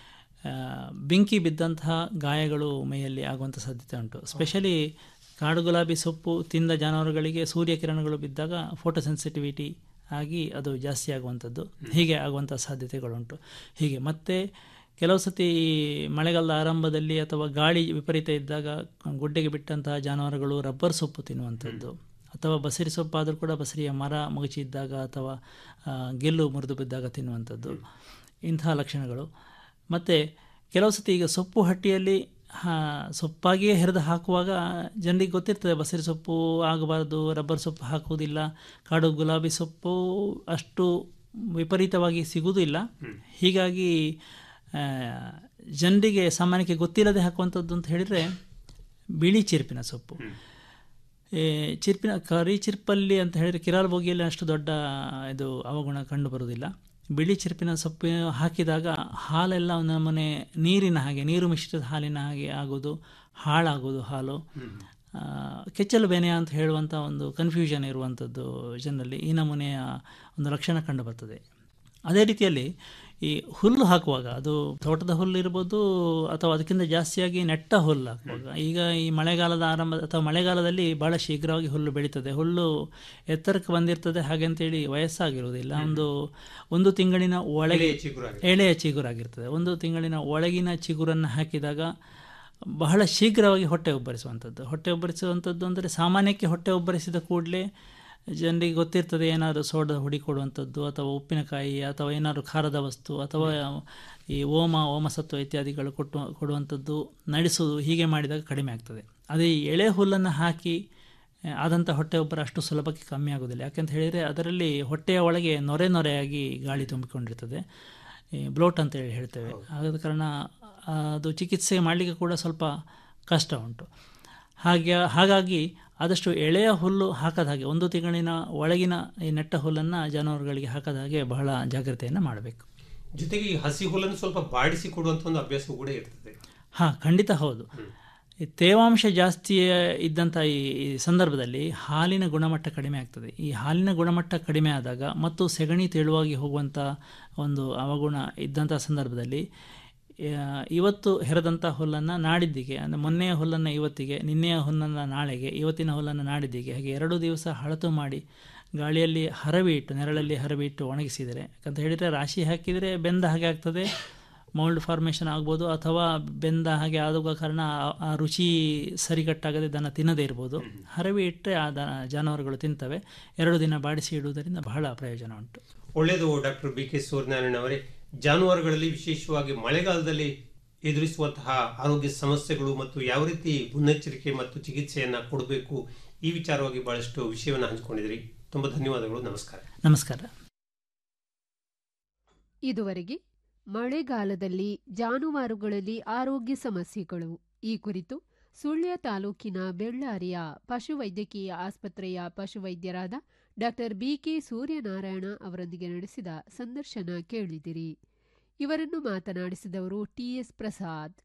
ಆ, ಬೆಂಕಿ ಬಿದ್ದಂತಹ ಗಾಯಗಳು ಮೈಯಲ್ಲಿ ಆಗುವಂಥ ಸಾಧ್ಯತೆ ಉಂಟು ಸ್ಪೆಷಲಿ ಕಾಡು ಗುಲಾಬಿ ಸೊಪ್ಪು ತಿಂದ ಜಾನುವಾರುಗಳಿಗೆ ಸೂರ್ಯಕಿರಣಗಳು ಬಿದ್ದಾಗ ಫೋಟೋ ಸೆನ್ಸಿಟಿವಿಟಿ ಆಗಿ ಅದು ಜಾಸ್ತಿ ಆಗುವಂಥದ್ದು ಹೀಗೆ ಆಗುವಂಥ ಸಾಧ್ಯತೆಗಳುಂಟು ಹೀಗೆ ಮತ್ತು ಕೆಲವು ಸತಿ ಈ ಮಳೆಗಾಲದ ಆರಂಭದಲ್ಲಿ ಅಥವಾ ಗಾಳಿ ವಿಪರೀತ ಇದ್ದಾಗ ಗುಡ್ಡೆಗೆ ಬಿಟ್ಟಂತಹ ಜಾನುವಾರುಗಳು ರಬ್ಬರ್ ಸೊಪ್ಪು ತಿನ್ನುವಂಥದ್ದು ಅಥವಾ ಬಸರಿ ಸೊಪ್ಪಾದರೂ ಕೂಡ ಬಸರಿಯ ಮರ ಮಗುಚಿ ಇದ್ದಾಗ ಅಥವಾ ಆ, ಗೆಲ್ಲು ಮುರಿದು ಬಿದ್ದಾಗ ತಿನ್ನುವಂಥದ್ದು ಇಂತಹ ಲಕ್ಷಣಗಳು ಮತ್ತು ಕೆಲವು ಸತಿ ಈಗ ಸೊಪ್ಪು ಹಟ್ಟಿಯಲ್ಲಿ ಹಾ ಸೊಪ್ಪಾಗಿಯೇ ಹೆರೆದು ಹಾಕುವಾಗ ಜನರಿಗೆ ಗೊತ್ತಿರ್ತದೆ ಬಸರಿ ಸೊಪ್ಪು ಆಗಬಾರ್ದು ರಬ್ಬರ್ ಸೊಪ್ಪು ಹಾಕುವುದಿಲ್ಲ ಕಾಡು ಗುಲಾಬಿ ಸೊಪ್ಪು ಅಷ್ಟು ವಿಪರೀತವಾಗಿ ಸಿಗುವುದಿಲ್ಲ ಹೀಗಾಗಿ ಆ, ಜನರಿಗೆ ಸಾಮಾನ್ಯಕ್ಕೆ ಗೊತ್ತಿಲ್ಲದೆ ಹಾಕುವಂಥದ್ದು ಅಂತ ಹೇಳಿದರೆ ಬಿಳಿ ಚಿರ್ಪಿನ ಸೊಪ್ಪು ಈ ಚಿರ್ಪಿನ ಕರಿ ಚಿರ್ಪಲ್ಲಿ ಅಂತ ಹೇಳಿದರೆ ಕಿರಾಲ್ ಬೋಗಿಯಲ್ಲಿ ಅಷ್ಟು ದೊಡ್ಡ ಇದು ಅವಗುಣ ಕಂಡು ಬರುವುದಿಲ್ಲ ಬಿಳಿ ಚಿರ್ಪಿನ ಸೊಪ್ಪು ಹಾಕಿದಾಗ ಹಾಲೆಲ್ಲ ಒಂದು ನಮೂನೆ ನೀರಿನ ಹಾಗೆ ನೀರು ಮಿಶ್ರಿತ ಹಾಲಿನ ಹಾಗೆ ಆಗೋದು ಹಾಳಾಗೋದು ಹಾಲು ಆ, ಕೆಚ್ಚಲು ಬೆನೆ ಅಂತ ಹೇಳುವಂಥ ಒಂದು ಕನ್ಫ್ಯೂಷನ್ ಇರುವಂಥದ್ದು ಜನರಲ್ಲಿ ಈ ನಮೂನೆಯ ಒಂದು ಲಕ್ಷಣ ಕಂಡು ಬರ್ತದೆ ಅದೇ ರೀತಿಯಲ್ಲಿ ಈ ಹುಲ್ಲು ಹಾಕುವಾಗ ಅದು ತೋಟದ ಹುಲ್ಲು ಇರ್ಬೋದು ಅಥವಾ ಅದಕ್ಕಿಂತ ಜಾಸ್ತಿಯಾಗಿ ನೆಟ್ಟ ಹುಲ್ಲು ಹಾಕುವಾಗ ಈಗ ಈ ಮಳೆಗಾಲದ ಆರಂಭ ಅಥವಾ ಮಳೆಗಾಲದಲ್ಲಿ ಬಹಳ ಶೀಘ್ರವಾಗಿ ಹುಲ್ಲು ಬೆಳೀತದೆ ಹುಲ್ಲು ಎತ್ತರಕ್ಕೆ ಬಂದಿರ್ತದೆ ಹಾಗೆ ಅಂತೇಳಿ ವಯಸ್ಸಾಗಿರುವುದಿಲ್ಲ ಒಂದು ಒಂದು ತಿಂಗಳಿನ ಒಳಗೆ ಎಳೆಯ ಚಿಗುರಾಗಿರ್ತದೆ. ಎಳೆಯ ಚಿಗುರಾಗಿರ್ತದೆ ಒಂದು ತಿಂಗಳಿನ ಒಳಗಿನ ಚಿಗುರನ್ನು ಹಾಕಿದಾಗ ಬಹಳ ಶೀಘ್ರವಾಗಿ ಹೊಟ್ಟೆ ಉಬ್ಬರಿಸುವಂಥದ್ದು ಹೊಟ್ಟೆ ಉಬ್ಬರಿಸುವಂಥದ್ದು ಅಂದರೆ ಸಾಮಾನ್ಯಕ್ಕೆ ಹೊಟ್ಟೆ ಉಬ್ಬರಿಸಿದ ಕೂಡಲೇ ಜನರಿಗೆ ಗೊತ್ತಿರ್ತದೆ ಏನಾದರೂ ಸೋಡಾ ಹುಡಿ ಕೊಡುವಂಥದ್ದು ಅಥವಾ ಉಪ್ಪಿನಕಾಯಿ ಅಥವಾ ಏನಾದರೂ ಖಾರದ ವಸ್ತು ಅಥವಾ ಈ ಓಮ ಓಮಸತ್ವ ಇತ್ಯಾದಿಗಳು ಕೊಟ್ಟು ಕೊಡುವಂಥದ್ದು ನಡೆಸೋದು ಹೀಗೆ ಮಾಡಿದಾಗ ಕಡಿಮೆ ಆಗ್ತದೆ ಅದೇ ಈ ಎಳೆ ಹುಲ್ಲನ್ನು ಹಾಕಿ ಆ, ಆದಂಥ ಹೊಟ್ಟೆ ಉಬ್ಬರ ಅಷ್ಟು ಸುಲಭಕ್ಕೆ ಕಮ್ಮಿ ಆಗೋದಿಲ್ಲ ಯಾಕಂತ ಹೇಳಿದರೆ ಅದರಲ್ಲಿ ಹೊಟ್ಟೆಯ ಒಳಗೆ ನೊರೆ ನೊರೆಯಾಗಿ ಗಾಳಿ ತುಂಬಿಕೊಂಡಿರ್ತದೆ ಬ್ಲೋಟ್ ಅಂತ ಹೇಳಿ ಹೇಳ್ತೇವೆ ಆದ ಕಾರಣ ಆ, ಅದು ಚಿಕಿತ್ಸೆ ಮಾಡಲಿಕ್ಕೆ ಕೂಡ ಸ್ವಲ್ಪ ಕಷ್ಟ ಉಂಟು ಹಾಗೆ ಹಾಗಾಗಿ ಆದಷ್ಟು ಎಳೆಯ ಹುಲ್ಲು ಹಾಕದ ಹಾಗೆ ಒಂದು ತಿಂಗಳಿನ ಒಳಗಿನ ಈ ನೆಟ್ಟ ಹುಲ್ಲನ್ನು ಜಾನುವಾರುಗಳಿಗೆ ಹಾಕದ ಹಾಗೆ ಬಹಳ ಜಾಗ್ರತೆಯನ್ನು ಮಾಡಬೇಕು ಜೊತೆಗೆ ಈ ಹಸಿ ಹುಲ್ಲನ್ನು ಸ್ವಲ್ಪ ಬಾಡಿಸಿ ಕೊಡುವಂತ ಒಂದು ಅಭ್ಯಾಸ ಕೂಡ ಇರ್ತದೆ ಹಾಂ ಖಂಡಿತ ಹೌದು ಈ ತೇವಾಂಶ ಜಾಸ್ತಿ ಇದ್ದಂಥ ಈ ಈ ಸಂದರ್ಭದಲ್ಲಿ ಹಾಲಿನ ಗುಣಮಟ್ಟ ಕಡಿಮೆ ಆಗ್ತದೆ ಈ ಹಾಲಿನ ಗುಣಮಟ್ಟ ಕಡಿಮೆ ಆದಾಗ ಮತ್ತು ಸೆಗಣಿ ತೆಳುವಾಗಿ ಹೋಗುವಂಥ ಒಂದು ಅವಗುಣ ಇದ್ದಂಥ ಸಂದರ್ಭದಲ್ಲಿ ಆ, ಇವತ್ತು ಹೆರೆದಂಥ ಹುಲ್ಲನ್ನು ನಾಡಿದ್ದಿಗೆ ಅಂದರೆ ಮೊನ್ನೆಯ ಹುಲ್ಲನ್ನು ಇವತ್ತಿಗೆ ನಿನ್ನೆಯ ಹುಲ್ಲನ್ನು ನಾಳೆಗೆ ಇವತ್ತಿನ ಹುಲ್ಲನ್ನು ನಾಡಿದ್ದಿಗೆ ಹಾಗೆ ಎರಡು ದಿವಸ ಹಳತು ಮಾಡಿ ಗಾಳಿಯಲ್ಲಿ ಹರವಿ ಇಟ್ಟು ನೆರಳಲ್ಲಿ ಹರವಿ ಇಟ್ಟು ಒಣಗಿಸಿದರೆ ಯಾಕಂತ ಹೇಳಿದರೆ ರಾಶಿ ಹಾಕಿದರೆ ಬೆಂದ ಹಾಗೆ ಆಗ್ತದೆ ಮೌಲ್ಡ್ ಫಾರ್ಮೇಷನ್ ಆಗ್ಬೋದು ಅಥವಾ ಬೆಂದ ಹಾಗೆ ಆಗುವ ಕಾರಣ ಆ- ಆ ರುಚಿ ಸರಿಗಟ್ಟಾಗದೆ ದನ ತಿನ್ನದೇ ಇರ್ಬೋದು ಹರವಿ ಇಟ್ಟರೆ ಆ ದನ ಜಾನುವಾರುಗಳು ತಿಂತವೆ ಎರಡು ದಿನ ಬಾಡಿಸಿ ಇಡುವುದರಿಂದ ಬಹಳ ಪ್ರಯೋಜನ ಉಂಟು ಒಳ್ಳೆಯದು ಡಾಕ್ಟರ್ ಬಿ ಕೆ ಸೂರ್ಯನಾರಾಯಣ ಅವರೇ ಜಾನುವಾರುಗಳಲ್ಲಿ ವಿಶೇಷವಾಗಿ ಮಳೆಗಾಲದಲ್ಲಿ ಎದುರಿಸುವಂತಹ ಆರೋಗ್ಯ ಸಮಸ್ಯೆಗಳು ಮತ್ತು ಯಾವ ರೀತಿ ಮುನ್ನೆಚ್ಚರಿಕೆ ಮತ್ತು ಚಿಕಿತ್ಸೆಯನ್ನ ಕೊಡಬೇಕು ಈ ವಿಚಾರವಾಗಿ ಬಹಳಷ್ಟು ವಿಷಯವನ್ನು ಹಂಚಿಕೊಂಡಿದ್ರಿ ತುಂಬಾ ಧನ್ಯವಾದಗಳು ನಮಸ್ಕಾರ ನಮಸ್ಕಾರ ಇದುವರೆಗೆ ಮಳೆಗಾಲದಲ್ಲಿ ಜಾನುವಾರುಗಳಲ್ಲಿ ಆರೋಗ್ಯ ಸಮಸ್ಯೆಗಳು ಈ ಕುರಿತು ಸುಳ್ಯ ತಾಲೂಕಿನ ಬೆಳ್ಳಾರಿಯ ಪಶುವೈದ್ಯಕೀಯ ಆಸ್ಪತ್ರೆಯ ಪಶುವೈದ್ಯರಾದ ಡಾಕ್ಟರ್ ಬಿಕೆ ಸೂರ್ಯನಾರಾಯಣ ಅವರೊಂದಿಗೆ ನಡೆಸಿದ ಸಂದರ್ಶನ ಕೇಳಿದಿರಿ ಇವರನ್ನು ಮಾತನಾಡಿಸಿದವರು ಟಿಎಸ್ ಪ್ರಸಾದ್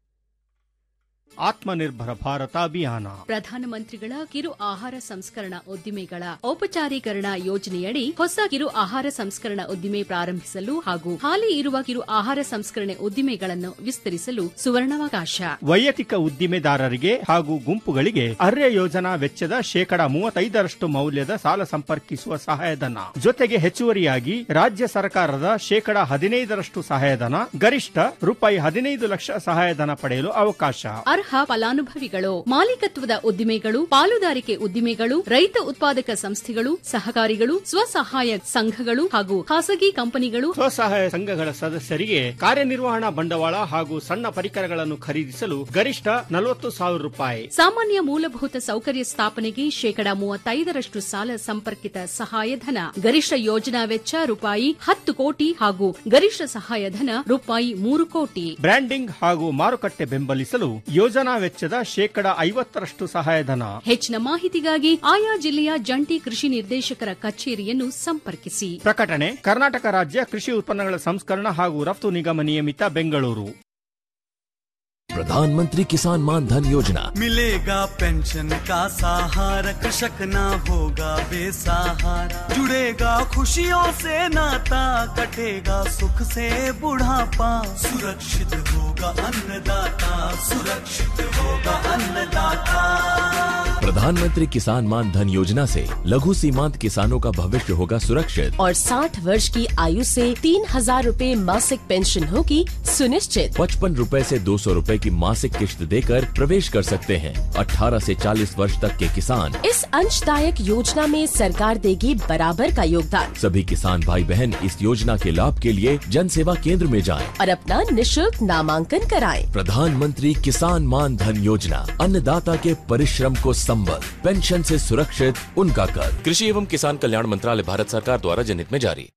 ಆತ್ಮನಿರ್ಭರ ಭಾರತ ಅಭಿಯಾನ ಪ್ರಧಾನಮಂತ್ರಿಗಳ ಕಿರು ಆಹಾರ ಸಂಸ್ಕರಣಾ ಉದ್ದಿಮೆಗಳ ಔಪಚಾರೀಕರಣ ಯೋಜನೆಯಡಿ ಹೊಸ ಕಿರು ಆಹಾರ ಸಂಸ್ಕರಣಾ ಉದ್ದಿಮೆ ಪ್ರಾರಂಭಿಸಲು ಹಾಗೂ ಹಾಲಿ ಇರುವ ಕಿರು ಆಹಾರ ಸಂಸ್ಕರಣೆ ಉದ್ದಿಮೆಗಳನ್ನು ವಿಸ್ತರಿಸಲು ಸುವರ್ಣಾವಕಾಶ ವೈಯಕ್ತಿಕ ಉದ್ದಿಮೆದಾರರಿಗೆ ಹಾಗೂ ಗುಂಪುಗಳಿಗೆ ಅರ್ಯ ಯೋಜನಾ ವೆಚ್ಚದ ಶೇಕಡ ಮೂವತ್ತೈದರಷ್ಟು ಮೌಲ್ಯದ ಸಾಲ ಸಂಪರ್ಕಿಸುವ ಸಹಾಯಧನ ಜೊತೆಗೆ ಹೆಚ್ಚುವರಿಯಾಗಿ ರಾಜ್ಯ ಸರ್ಕಾರದ ಶೇಕಡ ಹದಿನೈದರಷ್ಟು ಸಹಾಯಧನ ಗರಿಷ್ಠ ರೂಪಾಯಿ ಹದಿನೈದು ಲಕ್ಷ ಸಹಾಯಧನ ಪಡೆಯಲು ಅವಕಾಶ ಅರ್ಹ ಫಲಾನುಭವಿಗಳು ಮಾಲೀಕತ್ವದ ಉದ್ದಿಮೆಗಳು ಪಾಲುದಾರಿಕೆ ಉದ್ದಿಮೆಗಳು ರೈತ ಉತ್ಪಾದಕ ಸಂಸ್ಥೆಗಳು ಸಹಕಾರಿಗಳು ಸ್ವಸಹಾಯ ಸಂಘಗಳು ಹಾಗೂ ಖಾಸಗಿ ಕಂಪನಿಗಳು ಸ್ವಸಹಾಯ ಸಂಘಗಳ ಸದಸ್ಯರಿಗೆ ಕಾರ್ಯನಿರ್ವಹಣಾ ಬಂಡವಾಳ ಹಾಗೂ ಸಣ್ಣ ಪರಿಕರಗಳನ್ನು ಖರೀದಿಸಲು ಗರಿಷ್ಠ ನಲವತ್ತು ಸಾವಿರ ರೂಪಾಯಿ ಸಾಮಾನ್ಯ ಮೂಲಭೂತ ಸೌಕರ್ಯ ಸ್ಥಾಪನೆಗೆ ಶೇಕಡ ಮೂವತ್ತೈದರಷ್ಟು ಸಾಲ ಸಂಪರ್ಕಿತ ಸಹಾಯಧನ ಗರಿಷ್ಠ ಯೋಜನಾ ವೆಚ್ಚ ರೂಪಾಯಿ ಹತ್ತು ಕೋಟಿ ಹಾಗೂ ಗರಿಷ್ಠ ಸಹಾಯಧನ ರೂಪಾಯಿ ಮೂರು ಕೋಟಿ ಬ್ರ್ಯಾಂಡಿಂಗ್ ಹಾಗೂ ಮಾರುಕಟ್ಟೆ ಬೆಂಬಲಿಸಲು ಯೋಜನಾ ವೆಚ್ಚದ ಶೇಕಡ ಐವತ್ತರಷ್ಟು ಸಹಾಯಧನ ಹೆಚ್ಚಿನ ಮಾಹಿತಿಗಾಗಿ ಆಯಾ ಜಿಲ್ಲೆಯ ಜಂಟಿ ಕೃಷಿ ನಿರ್ದೇಶಕರ ಕಚೇರಿಯನ್ನು ಸಂಪರ್ಕಿಸಿ ಪ್ರಕಟಣೆ ಕರ್ನಾಟಕ ರಾಜ್ಯ ಕೃಷಿ ಉತ್ಪನ್ನಗಳ ಸಂಸ್ಕರಣ ಹಾಗೂ ರಫ್ತು ನಿಗಮ ನಿಯಮಿತ ಬೆಂಗಳೂರು प्रधानमंत्री किसान मान धन योजना मिलेगा पेंशन का सहारा कृषक ना होगा बेसहारा जुड़ेगा खुशियों से नाता कटेगा सुख से बुढ़ापा सुरक्षित होगा अन्नदाता सुरक्षित होगा अन्नदाता प्रधानमंत्री किसान मान धन योजना से लघु सीमांत किसानों का भविष्य होगा सुरक्षित और 60 वर्ष की आयु से तीन हजार रूपए मासिक पेंशन होगी सुनिश्चित पचपन रूपए ऐसी दो सौ रूपए की मासिक किश्त देकर प्रवेश कर सकते हैं 18 से 40 वर्ष तक के किसान इस अंशदायक योजना में सरकार देगी बराबर का योगदान सभी किसान भाई बहन इस योजना के लाभ के लिए जन सेवा केंद्र में जाएं। और अपना निशुल्क नामांकन कराएं। प्रधानमंत्री किसान मान धन योजना अन्नदाता के परिश्रम को संबल पेंशन से सुरक्षित उनका कर कृषि एवं किसान कल्याण मंत्रालय भारत सरकार द्वारा जनहित में जारी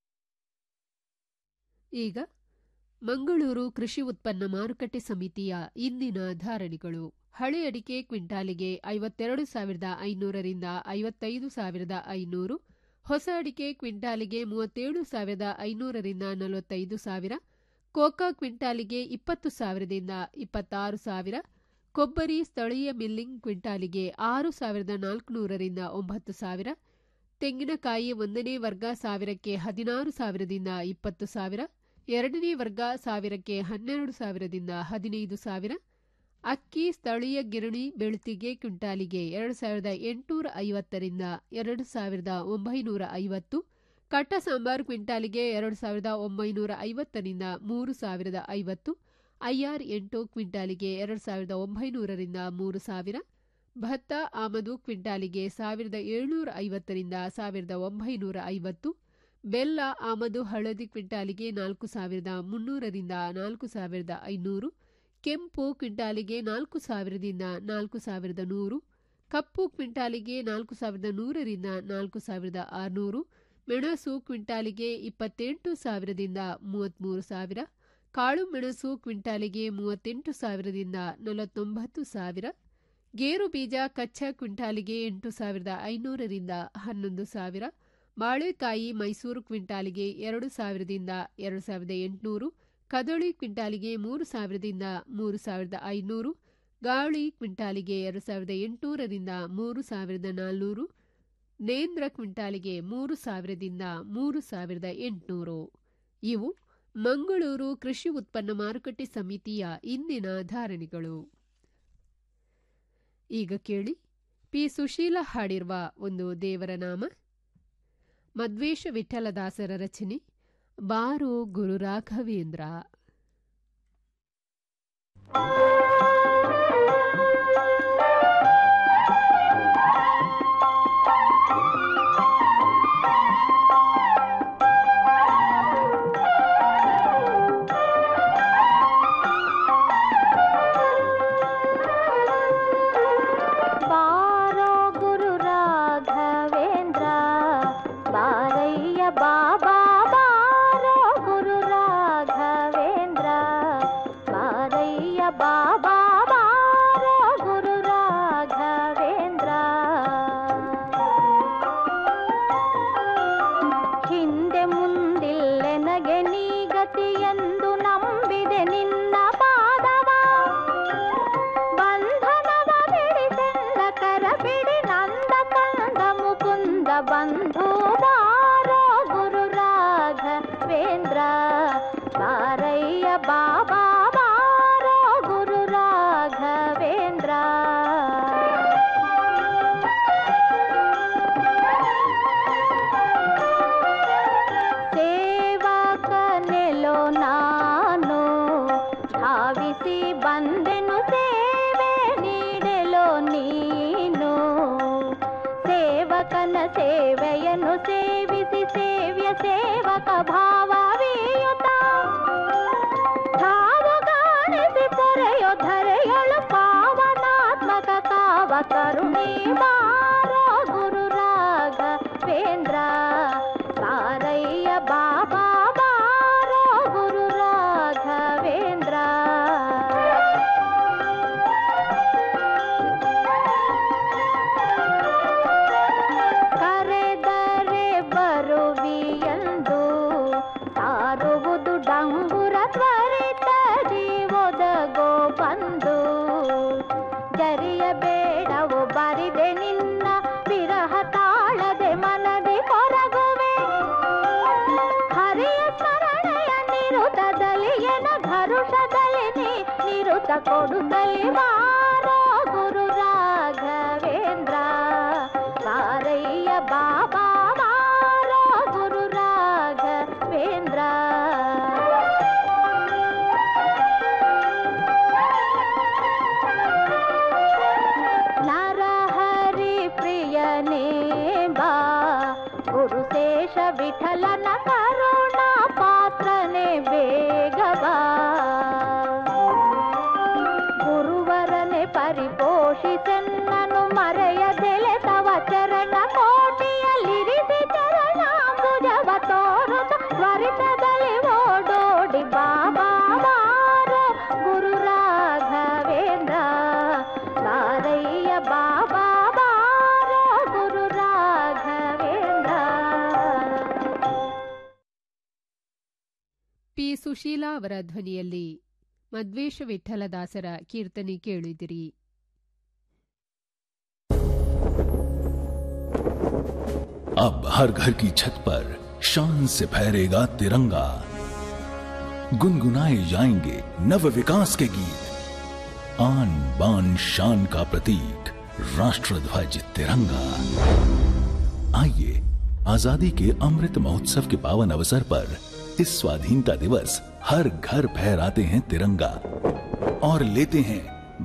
ಈಗ ಮಂಗಳೂರು ಕೃಷಿ ಉತ್ಪನ್ನ ಮಾರುಕಟ್ಟೆ ಸಮಿತಿಯ ಇಂದಿನ ಧಾರಣೆಗಳು ಹಳೆ ಅಡಿಕೆ ಕ್ವಿಂಟಾಲಿಗೆ ಐವತ್ತೆರಡು ಸಾವಿರದ ಐನೂರರಿಂದ ಐವತ್ತೈದು ಸಾವಿರದ ಐನೂರು ಹೊಸ ಅಡಿಕೆ ಕ್ವಿಂಟಾಲಿಗೆ ಮೂವತ್ತೇಳು ಸಾವಿರದ ಐನೂರರಿಂದ ನಲವತ್ತೈದು ಸಾವಿರ ಕೋಕಾ ಕ್ವಿಂಟಾಲಿಗೆ ಇಪ್ಪತ್ತು ಸಾವಿರದಿಂದ ಇಪ್ಪತ್ತಾರು ಸಾವಿರ ಕೊಬ್ಬರಿ ಸ್ಥಳೀಯ ಮಿಲ್ಲಿಂಗ್ ಕ್ವಿಂಟಾಲಿಗೆ ಆರು ಸಾವಿರದ ನಾಲ್ಕುನೂರರಿಂದ ಒಂಬತ್ತು ಸಾವಿರ ತೆಂಗಿನಕಾಯಿ ಒಂದನೇ ವರ್ಗ ಸಾವಿರಕ್ಕೆ ಹದಿನಾರು ಸಾವಿರದಿಂದ ಇಪ್ಪತ್ತು ಸಾವಿರ ಎರಡನೇ ವರ್ಗ ಸಾವಿರಕ್ಕೆ ಹನ್ನೆರಡು ಸಾವಿರದಿಂದ ಹದಿನೈದು ಸಾವಿರ ಅಕ್ಕಿ ಸ್ಥಳೀಯ ಗಿರಣಿ ಬೆಳ್ತಿಗೆ ಕ್ವಿಂಟಾಲಿಗೆ ಎರಡು ಸಾವಿರದ ಎಂಟುನೂರ ಐವತ್ತರಿಂದ ಎರಡು ಸಾವಿರದ ಒಂಬೈನೂರ ಐವತ್ತು ಕಟ್ಟ ಸಾಂಬಾರು ಕ್ವಿಂಟಾಲಿಗೆ ಎರಡು ಸಾವಿರದ ಒಂಬೈನೂರ ಐವತ್ತರಿಂದ ಮೂರು ಸಾವಿರದ ಐವತ್ತು ಐಆರ್ ಎಂಟು ಕ್ವಿಂಟಾಲಿಗೆ ಎರಡು ಸಾವಿರದ ಒಂಬೈನೂರರಿಂದ ಮೂರು ಸಾವಿರ ಭತ್ತ ಆಮದು ಕ್ವಿಂಟಾಲಿಗೆ ಸಾವಿರದ ಏಳ್ನೂರ ಐವತ್ತರಿಂದ ಸಾವಿರದ ಒಂಬೈನೂರ ಐವತ್ತು ಬೆಲ್ಲ ಆಮದು ಹಳದಿ ಕ್ವಿಂಟಾಲಿಗೆ ನಾಲ್ಕು ಸಾವಿರದ ಮುನ್ನೂರರಿಂದ ನಾಲ್ಕು ಸಾವಿರದ ಐನೂರು ಕೆಂಪು ಕ್ವಿಂಟಾಲಿಗೆ ನಾಲ್ಕು ಸಾವಿರದಿಂದ ನಾಲ್ಕು ಸಾವಿರದ ನೂರು ಕಪ್ಪು ಕ್ವಿಂಟಾಲಿಗೆ ನಾಲ್ಕು ಸಾವಿರದ ನೂರರಿಂದ ನಾಲ್ಕು ಸಾವಿರದ ಆರುನೂರು ಮೆಣಸು ಕ್ವಿಂಟಾಲಿಗೆ ಇಪ್ಪತ್ತೆಂಟು ಸಾವಿರದಿಂದ ಮೂವತ್ತ್ಮೂರು ಸಾವಿರ ಕಾಳು ಮೆಣಸು ಕ್ವಿಂಟಾಲಿಗೆ ಮೂವತ್ತೆಂಟು ಸಾವಿರದಿಂದ ನಲವತ್ತೊಂಬತ್ತು ಸಾವಿರ ಗೇರು ಬೀಜ ಕಚ್ಚಾ ಕ್ವಿಂಟಾಲಿಗೆ ಎಂಟು ಸಾವಿರದ ಐನೂರರಿಂದ ಹನ್ನೊಂದು ಸಾವಿರ ಬಾಳೆಕಾಯಿ ಮೈಸೂರು ಕ್ವಿಂಟಾಲಿಗೆ ಎರಡು ಸಾವಿರದಿಂದ ಎರಡು ಸಾವಿರದ ಎಂಟುನೂರು ಕದಳಿ ಕ್ವಿಂಟಾಲಿಗೆ ಮೂರು ಸಾವಿರದಿಂದ ಮೂರು ಸಾವಿರದ ಐನೂರು ಗಾಳಿ ಕ್ವಿಂಟಾಲಿಗೆ ಎರಡು ಸಾವಿರದ ಎಂಟುನೂರರಿಂದ ಮೂರು ಸಾವಿರದ ನಾಲ್ನೂರು ನೇಂದ್ರ ಕ್ವಿಂಟಾಲಿಗೆ ಮೂರು ಸಾವಿರದಿಂದ ಮೂರು ಸಾವಿರದ ಎಂಟುನೂರು ಇವು ಮಂಗಳೂರು ಕೃಷಿ ಉತ್ಪನ್ನ ಮಾರುಕಟ್ಟೆ ಸಮಿತಿಯ ಇಂದಿನ ಧಾರಣೆಗಳು ಈಗ ಕೇಳಿ ಪಿ ಸುಶೀಲ ಹಾಡಿರುವ ಒಂದು ದೇವರ ನಾಮ ಮದ್ವೇಷ ವಿಠಲದಾಸರ ರಚನೆ ಬಾರೋ ಗುರು ರಾಘವೇಂದ್ರ ಬಾರೋ ಗುರು ರಾಘವೇಂದ್ರ ಬಾರಯ್ಯ ಬಾಬಾ ಬಾರೋ ಗುರು ರಾಘವೇಂದ್ರ ಬಾರಯ್ಯ ಬಾಬಾ ಬಾರೋ ಗುರು ರಾಘವೇಂದ್ರ ಹಿಂದೆ ಮುಂದಿಲ್ಲೆನಗೆ ನೀ ಗತಿಯೆಂದು ನಂಬಿದೆ ನಿನ್ನ ಪಾದವ ಬಂಧನವ ಬಿಡಿಸೆಲ್ಲ ಕರ ಬಿಡಿ ನಂದ ಕಂದ ಮುಕುಂದ ಬಂಧು ಬಾರೋ ಗುರು ರಾಘವೇಂದ್ರ ಬಾರಯ್ಯ ಬಾಬಾ ಬಾರೋ ಗುರು ರಾಘವೇಂದ್ರ ಸೇವಕನೆಲೋ ನಾನು ಧಾವಿಸಿ ಬಂದೆನು ಸೇವೆ ನೀಡೆಲೋ ನೀನು ಸೇವಕನ ಸೇವೆಯನ್ನು ಸೇವಿಸಿ ಸೇವ್ಯ ಸೇವಕ ಭಾವವೀಯುತ ಧಾವಗಾಣಿಸಿ ಪೊರೆಯೋ ಧರೆಯಳು ಪಾವನಾತ್ಮಕ ಕಾವ ಕರುಣಿ ಬಾರೋ ಗುರು ರಾಘವೇಂದ್ರ ಬಾರಯ್ಯ ಬಾಬಾ ಬಾರೋ ಗುರು ರಾಘವೇಂದ್ರ ಕರೆದರೆ ಬರುವಿಯಂದು ಸಾರುವುದು ಡಂಗುರ ತ್ವರಿತ ಜೀವೊದಗೋ ಬಂದು ಜರಿಯಬೇಡವು ಬರಿದೆ ನಿನ್ನ ವಿರಹ ತಾಳದೆ ಮನದಿ ಕೊರಗುವೆ ಹರಿಯ ಸ್ಮರಣೆಯ ನಿರುತದಲ್ಲಿ ಎನ ಘರುಷದಲ್ಲಿ ನೀ ನಿರುತ ಕೊಡುತ್ತಲಿ ಬಾರೋ ಗುರು ರಾಘವೇಂದ್ರ ಬಾರಯ್ಯ ಬಾಬಾ ಬಾರೋ ಗುರು ರಾಘವೇಂದ್ರ ನರಹರಿ ಪ್ರಿಯನೇ ಬಾ ಗುರುಶೇಷ ವಿಠಲನ ಕರುಣ ಪಾತ್ರನೇ ಬೇಗಬಾ ಗುರುವರನೆ ಪರಿಪೋಷಿಸೆನ್ನನು ಮರೆಯದೆಲೆ ತವ ಚರಣ ಕೋಟಿಯಲ್ಲಿರಿಸಿ ಚರಣಾಂಬುಜವ ತೋರುತ್ತ ತ್ವರಿತದಲ್ಲಿ ಓಡೋಡಿ ಬಾಬಾ ಬಾರೋ ಗುರು ರಾಘವೇಂದ್ರ ಬಾರಯ್ಯ ಬಾಬಾ ಬಾರೋ ಗುರು ರಾಘವೇಂದ್ರ ಪಿ ಸುಶೀಲಾ ಅವರ ಧ್ವನಿಯಲ್ಲಿ ಮದ್ವೇಷ ವಿಠಲದಾಸರ ಕೀರ್ತನೆ ಕೇಳಿದಿರಿ अब हर घर की छत पर शान से फहरेगा तिरंगा गुनगुनाए जाएंगे नव विकास के गीत आन बान शान का प्रतीक राष्ट्र ध्वज तिरंगा आइए आजादी के अमृत महोत्सव के पावन अवसर पर इस स्वाधीनता दिवस हर घर फहराते हैं तिरंगा और लेते हैं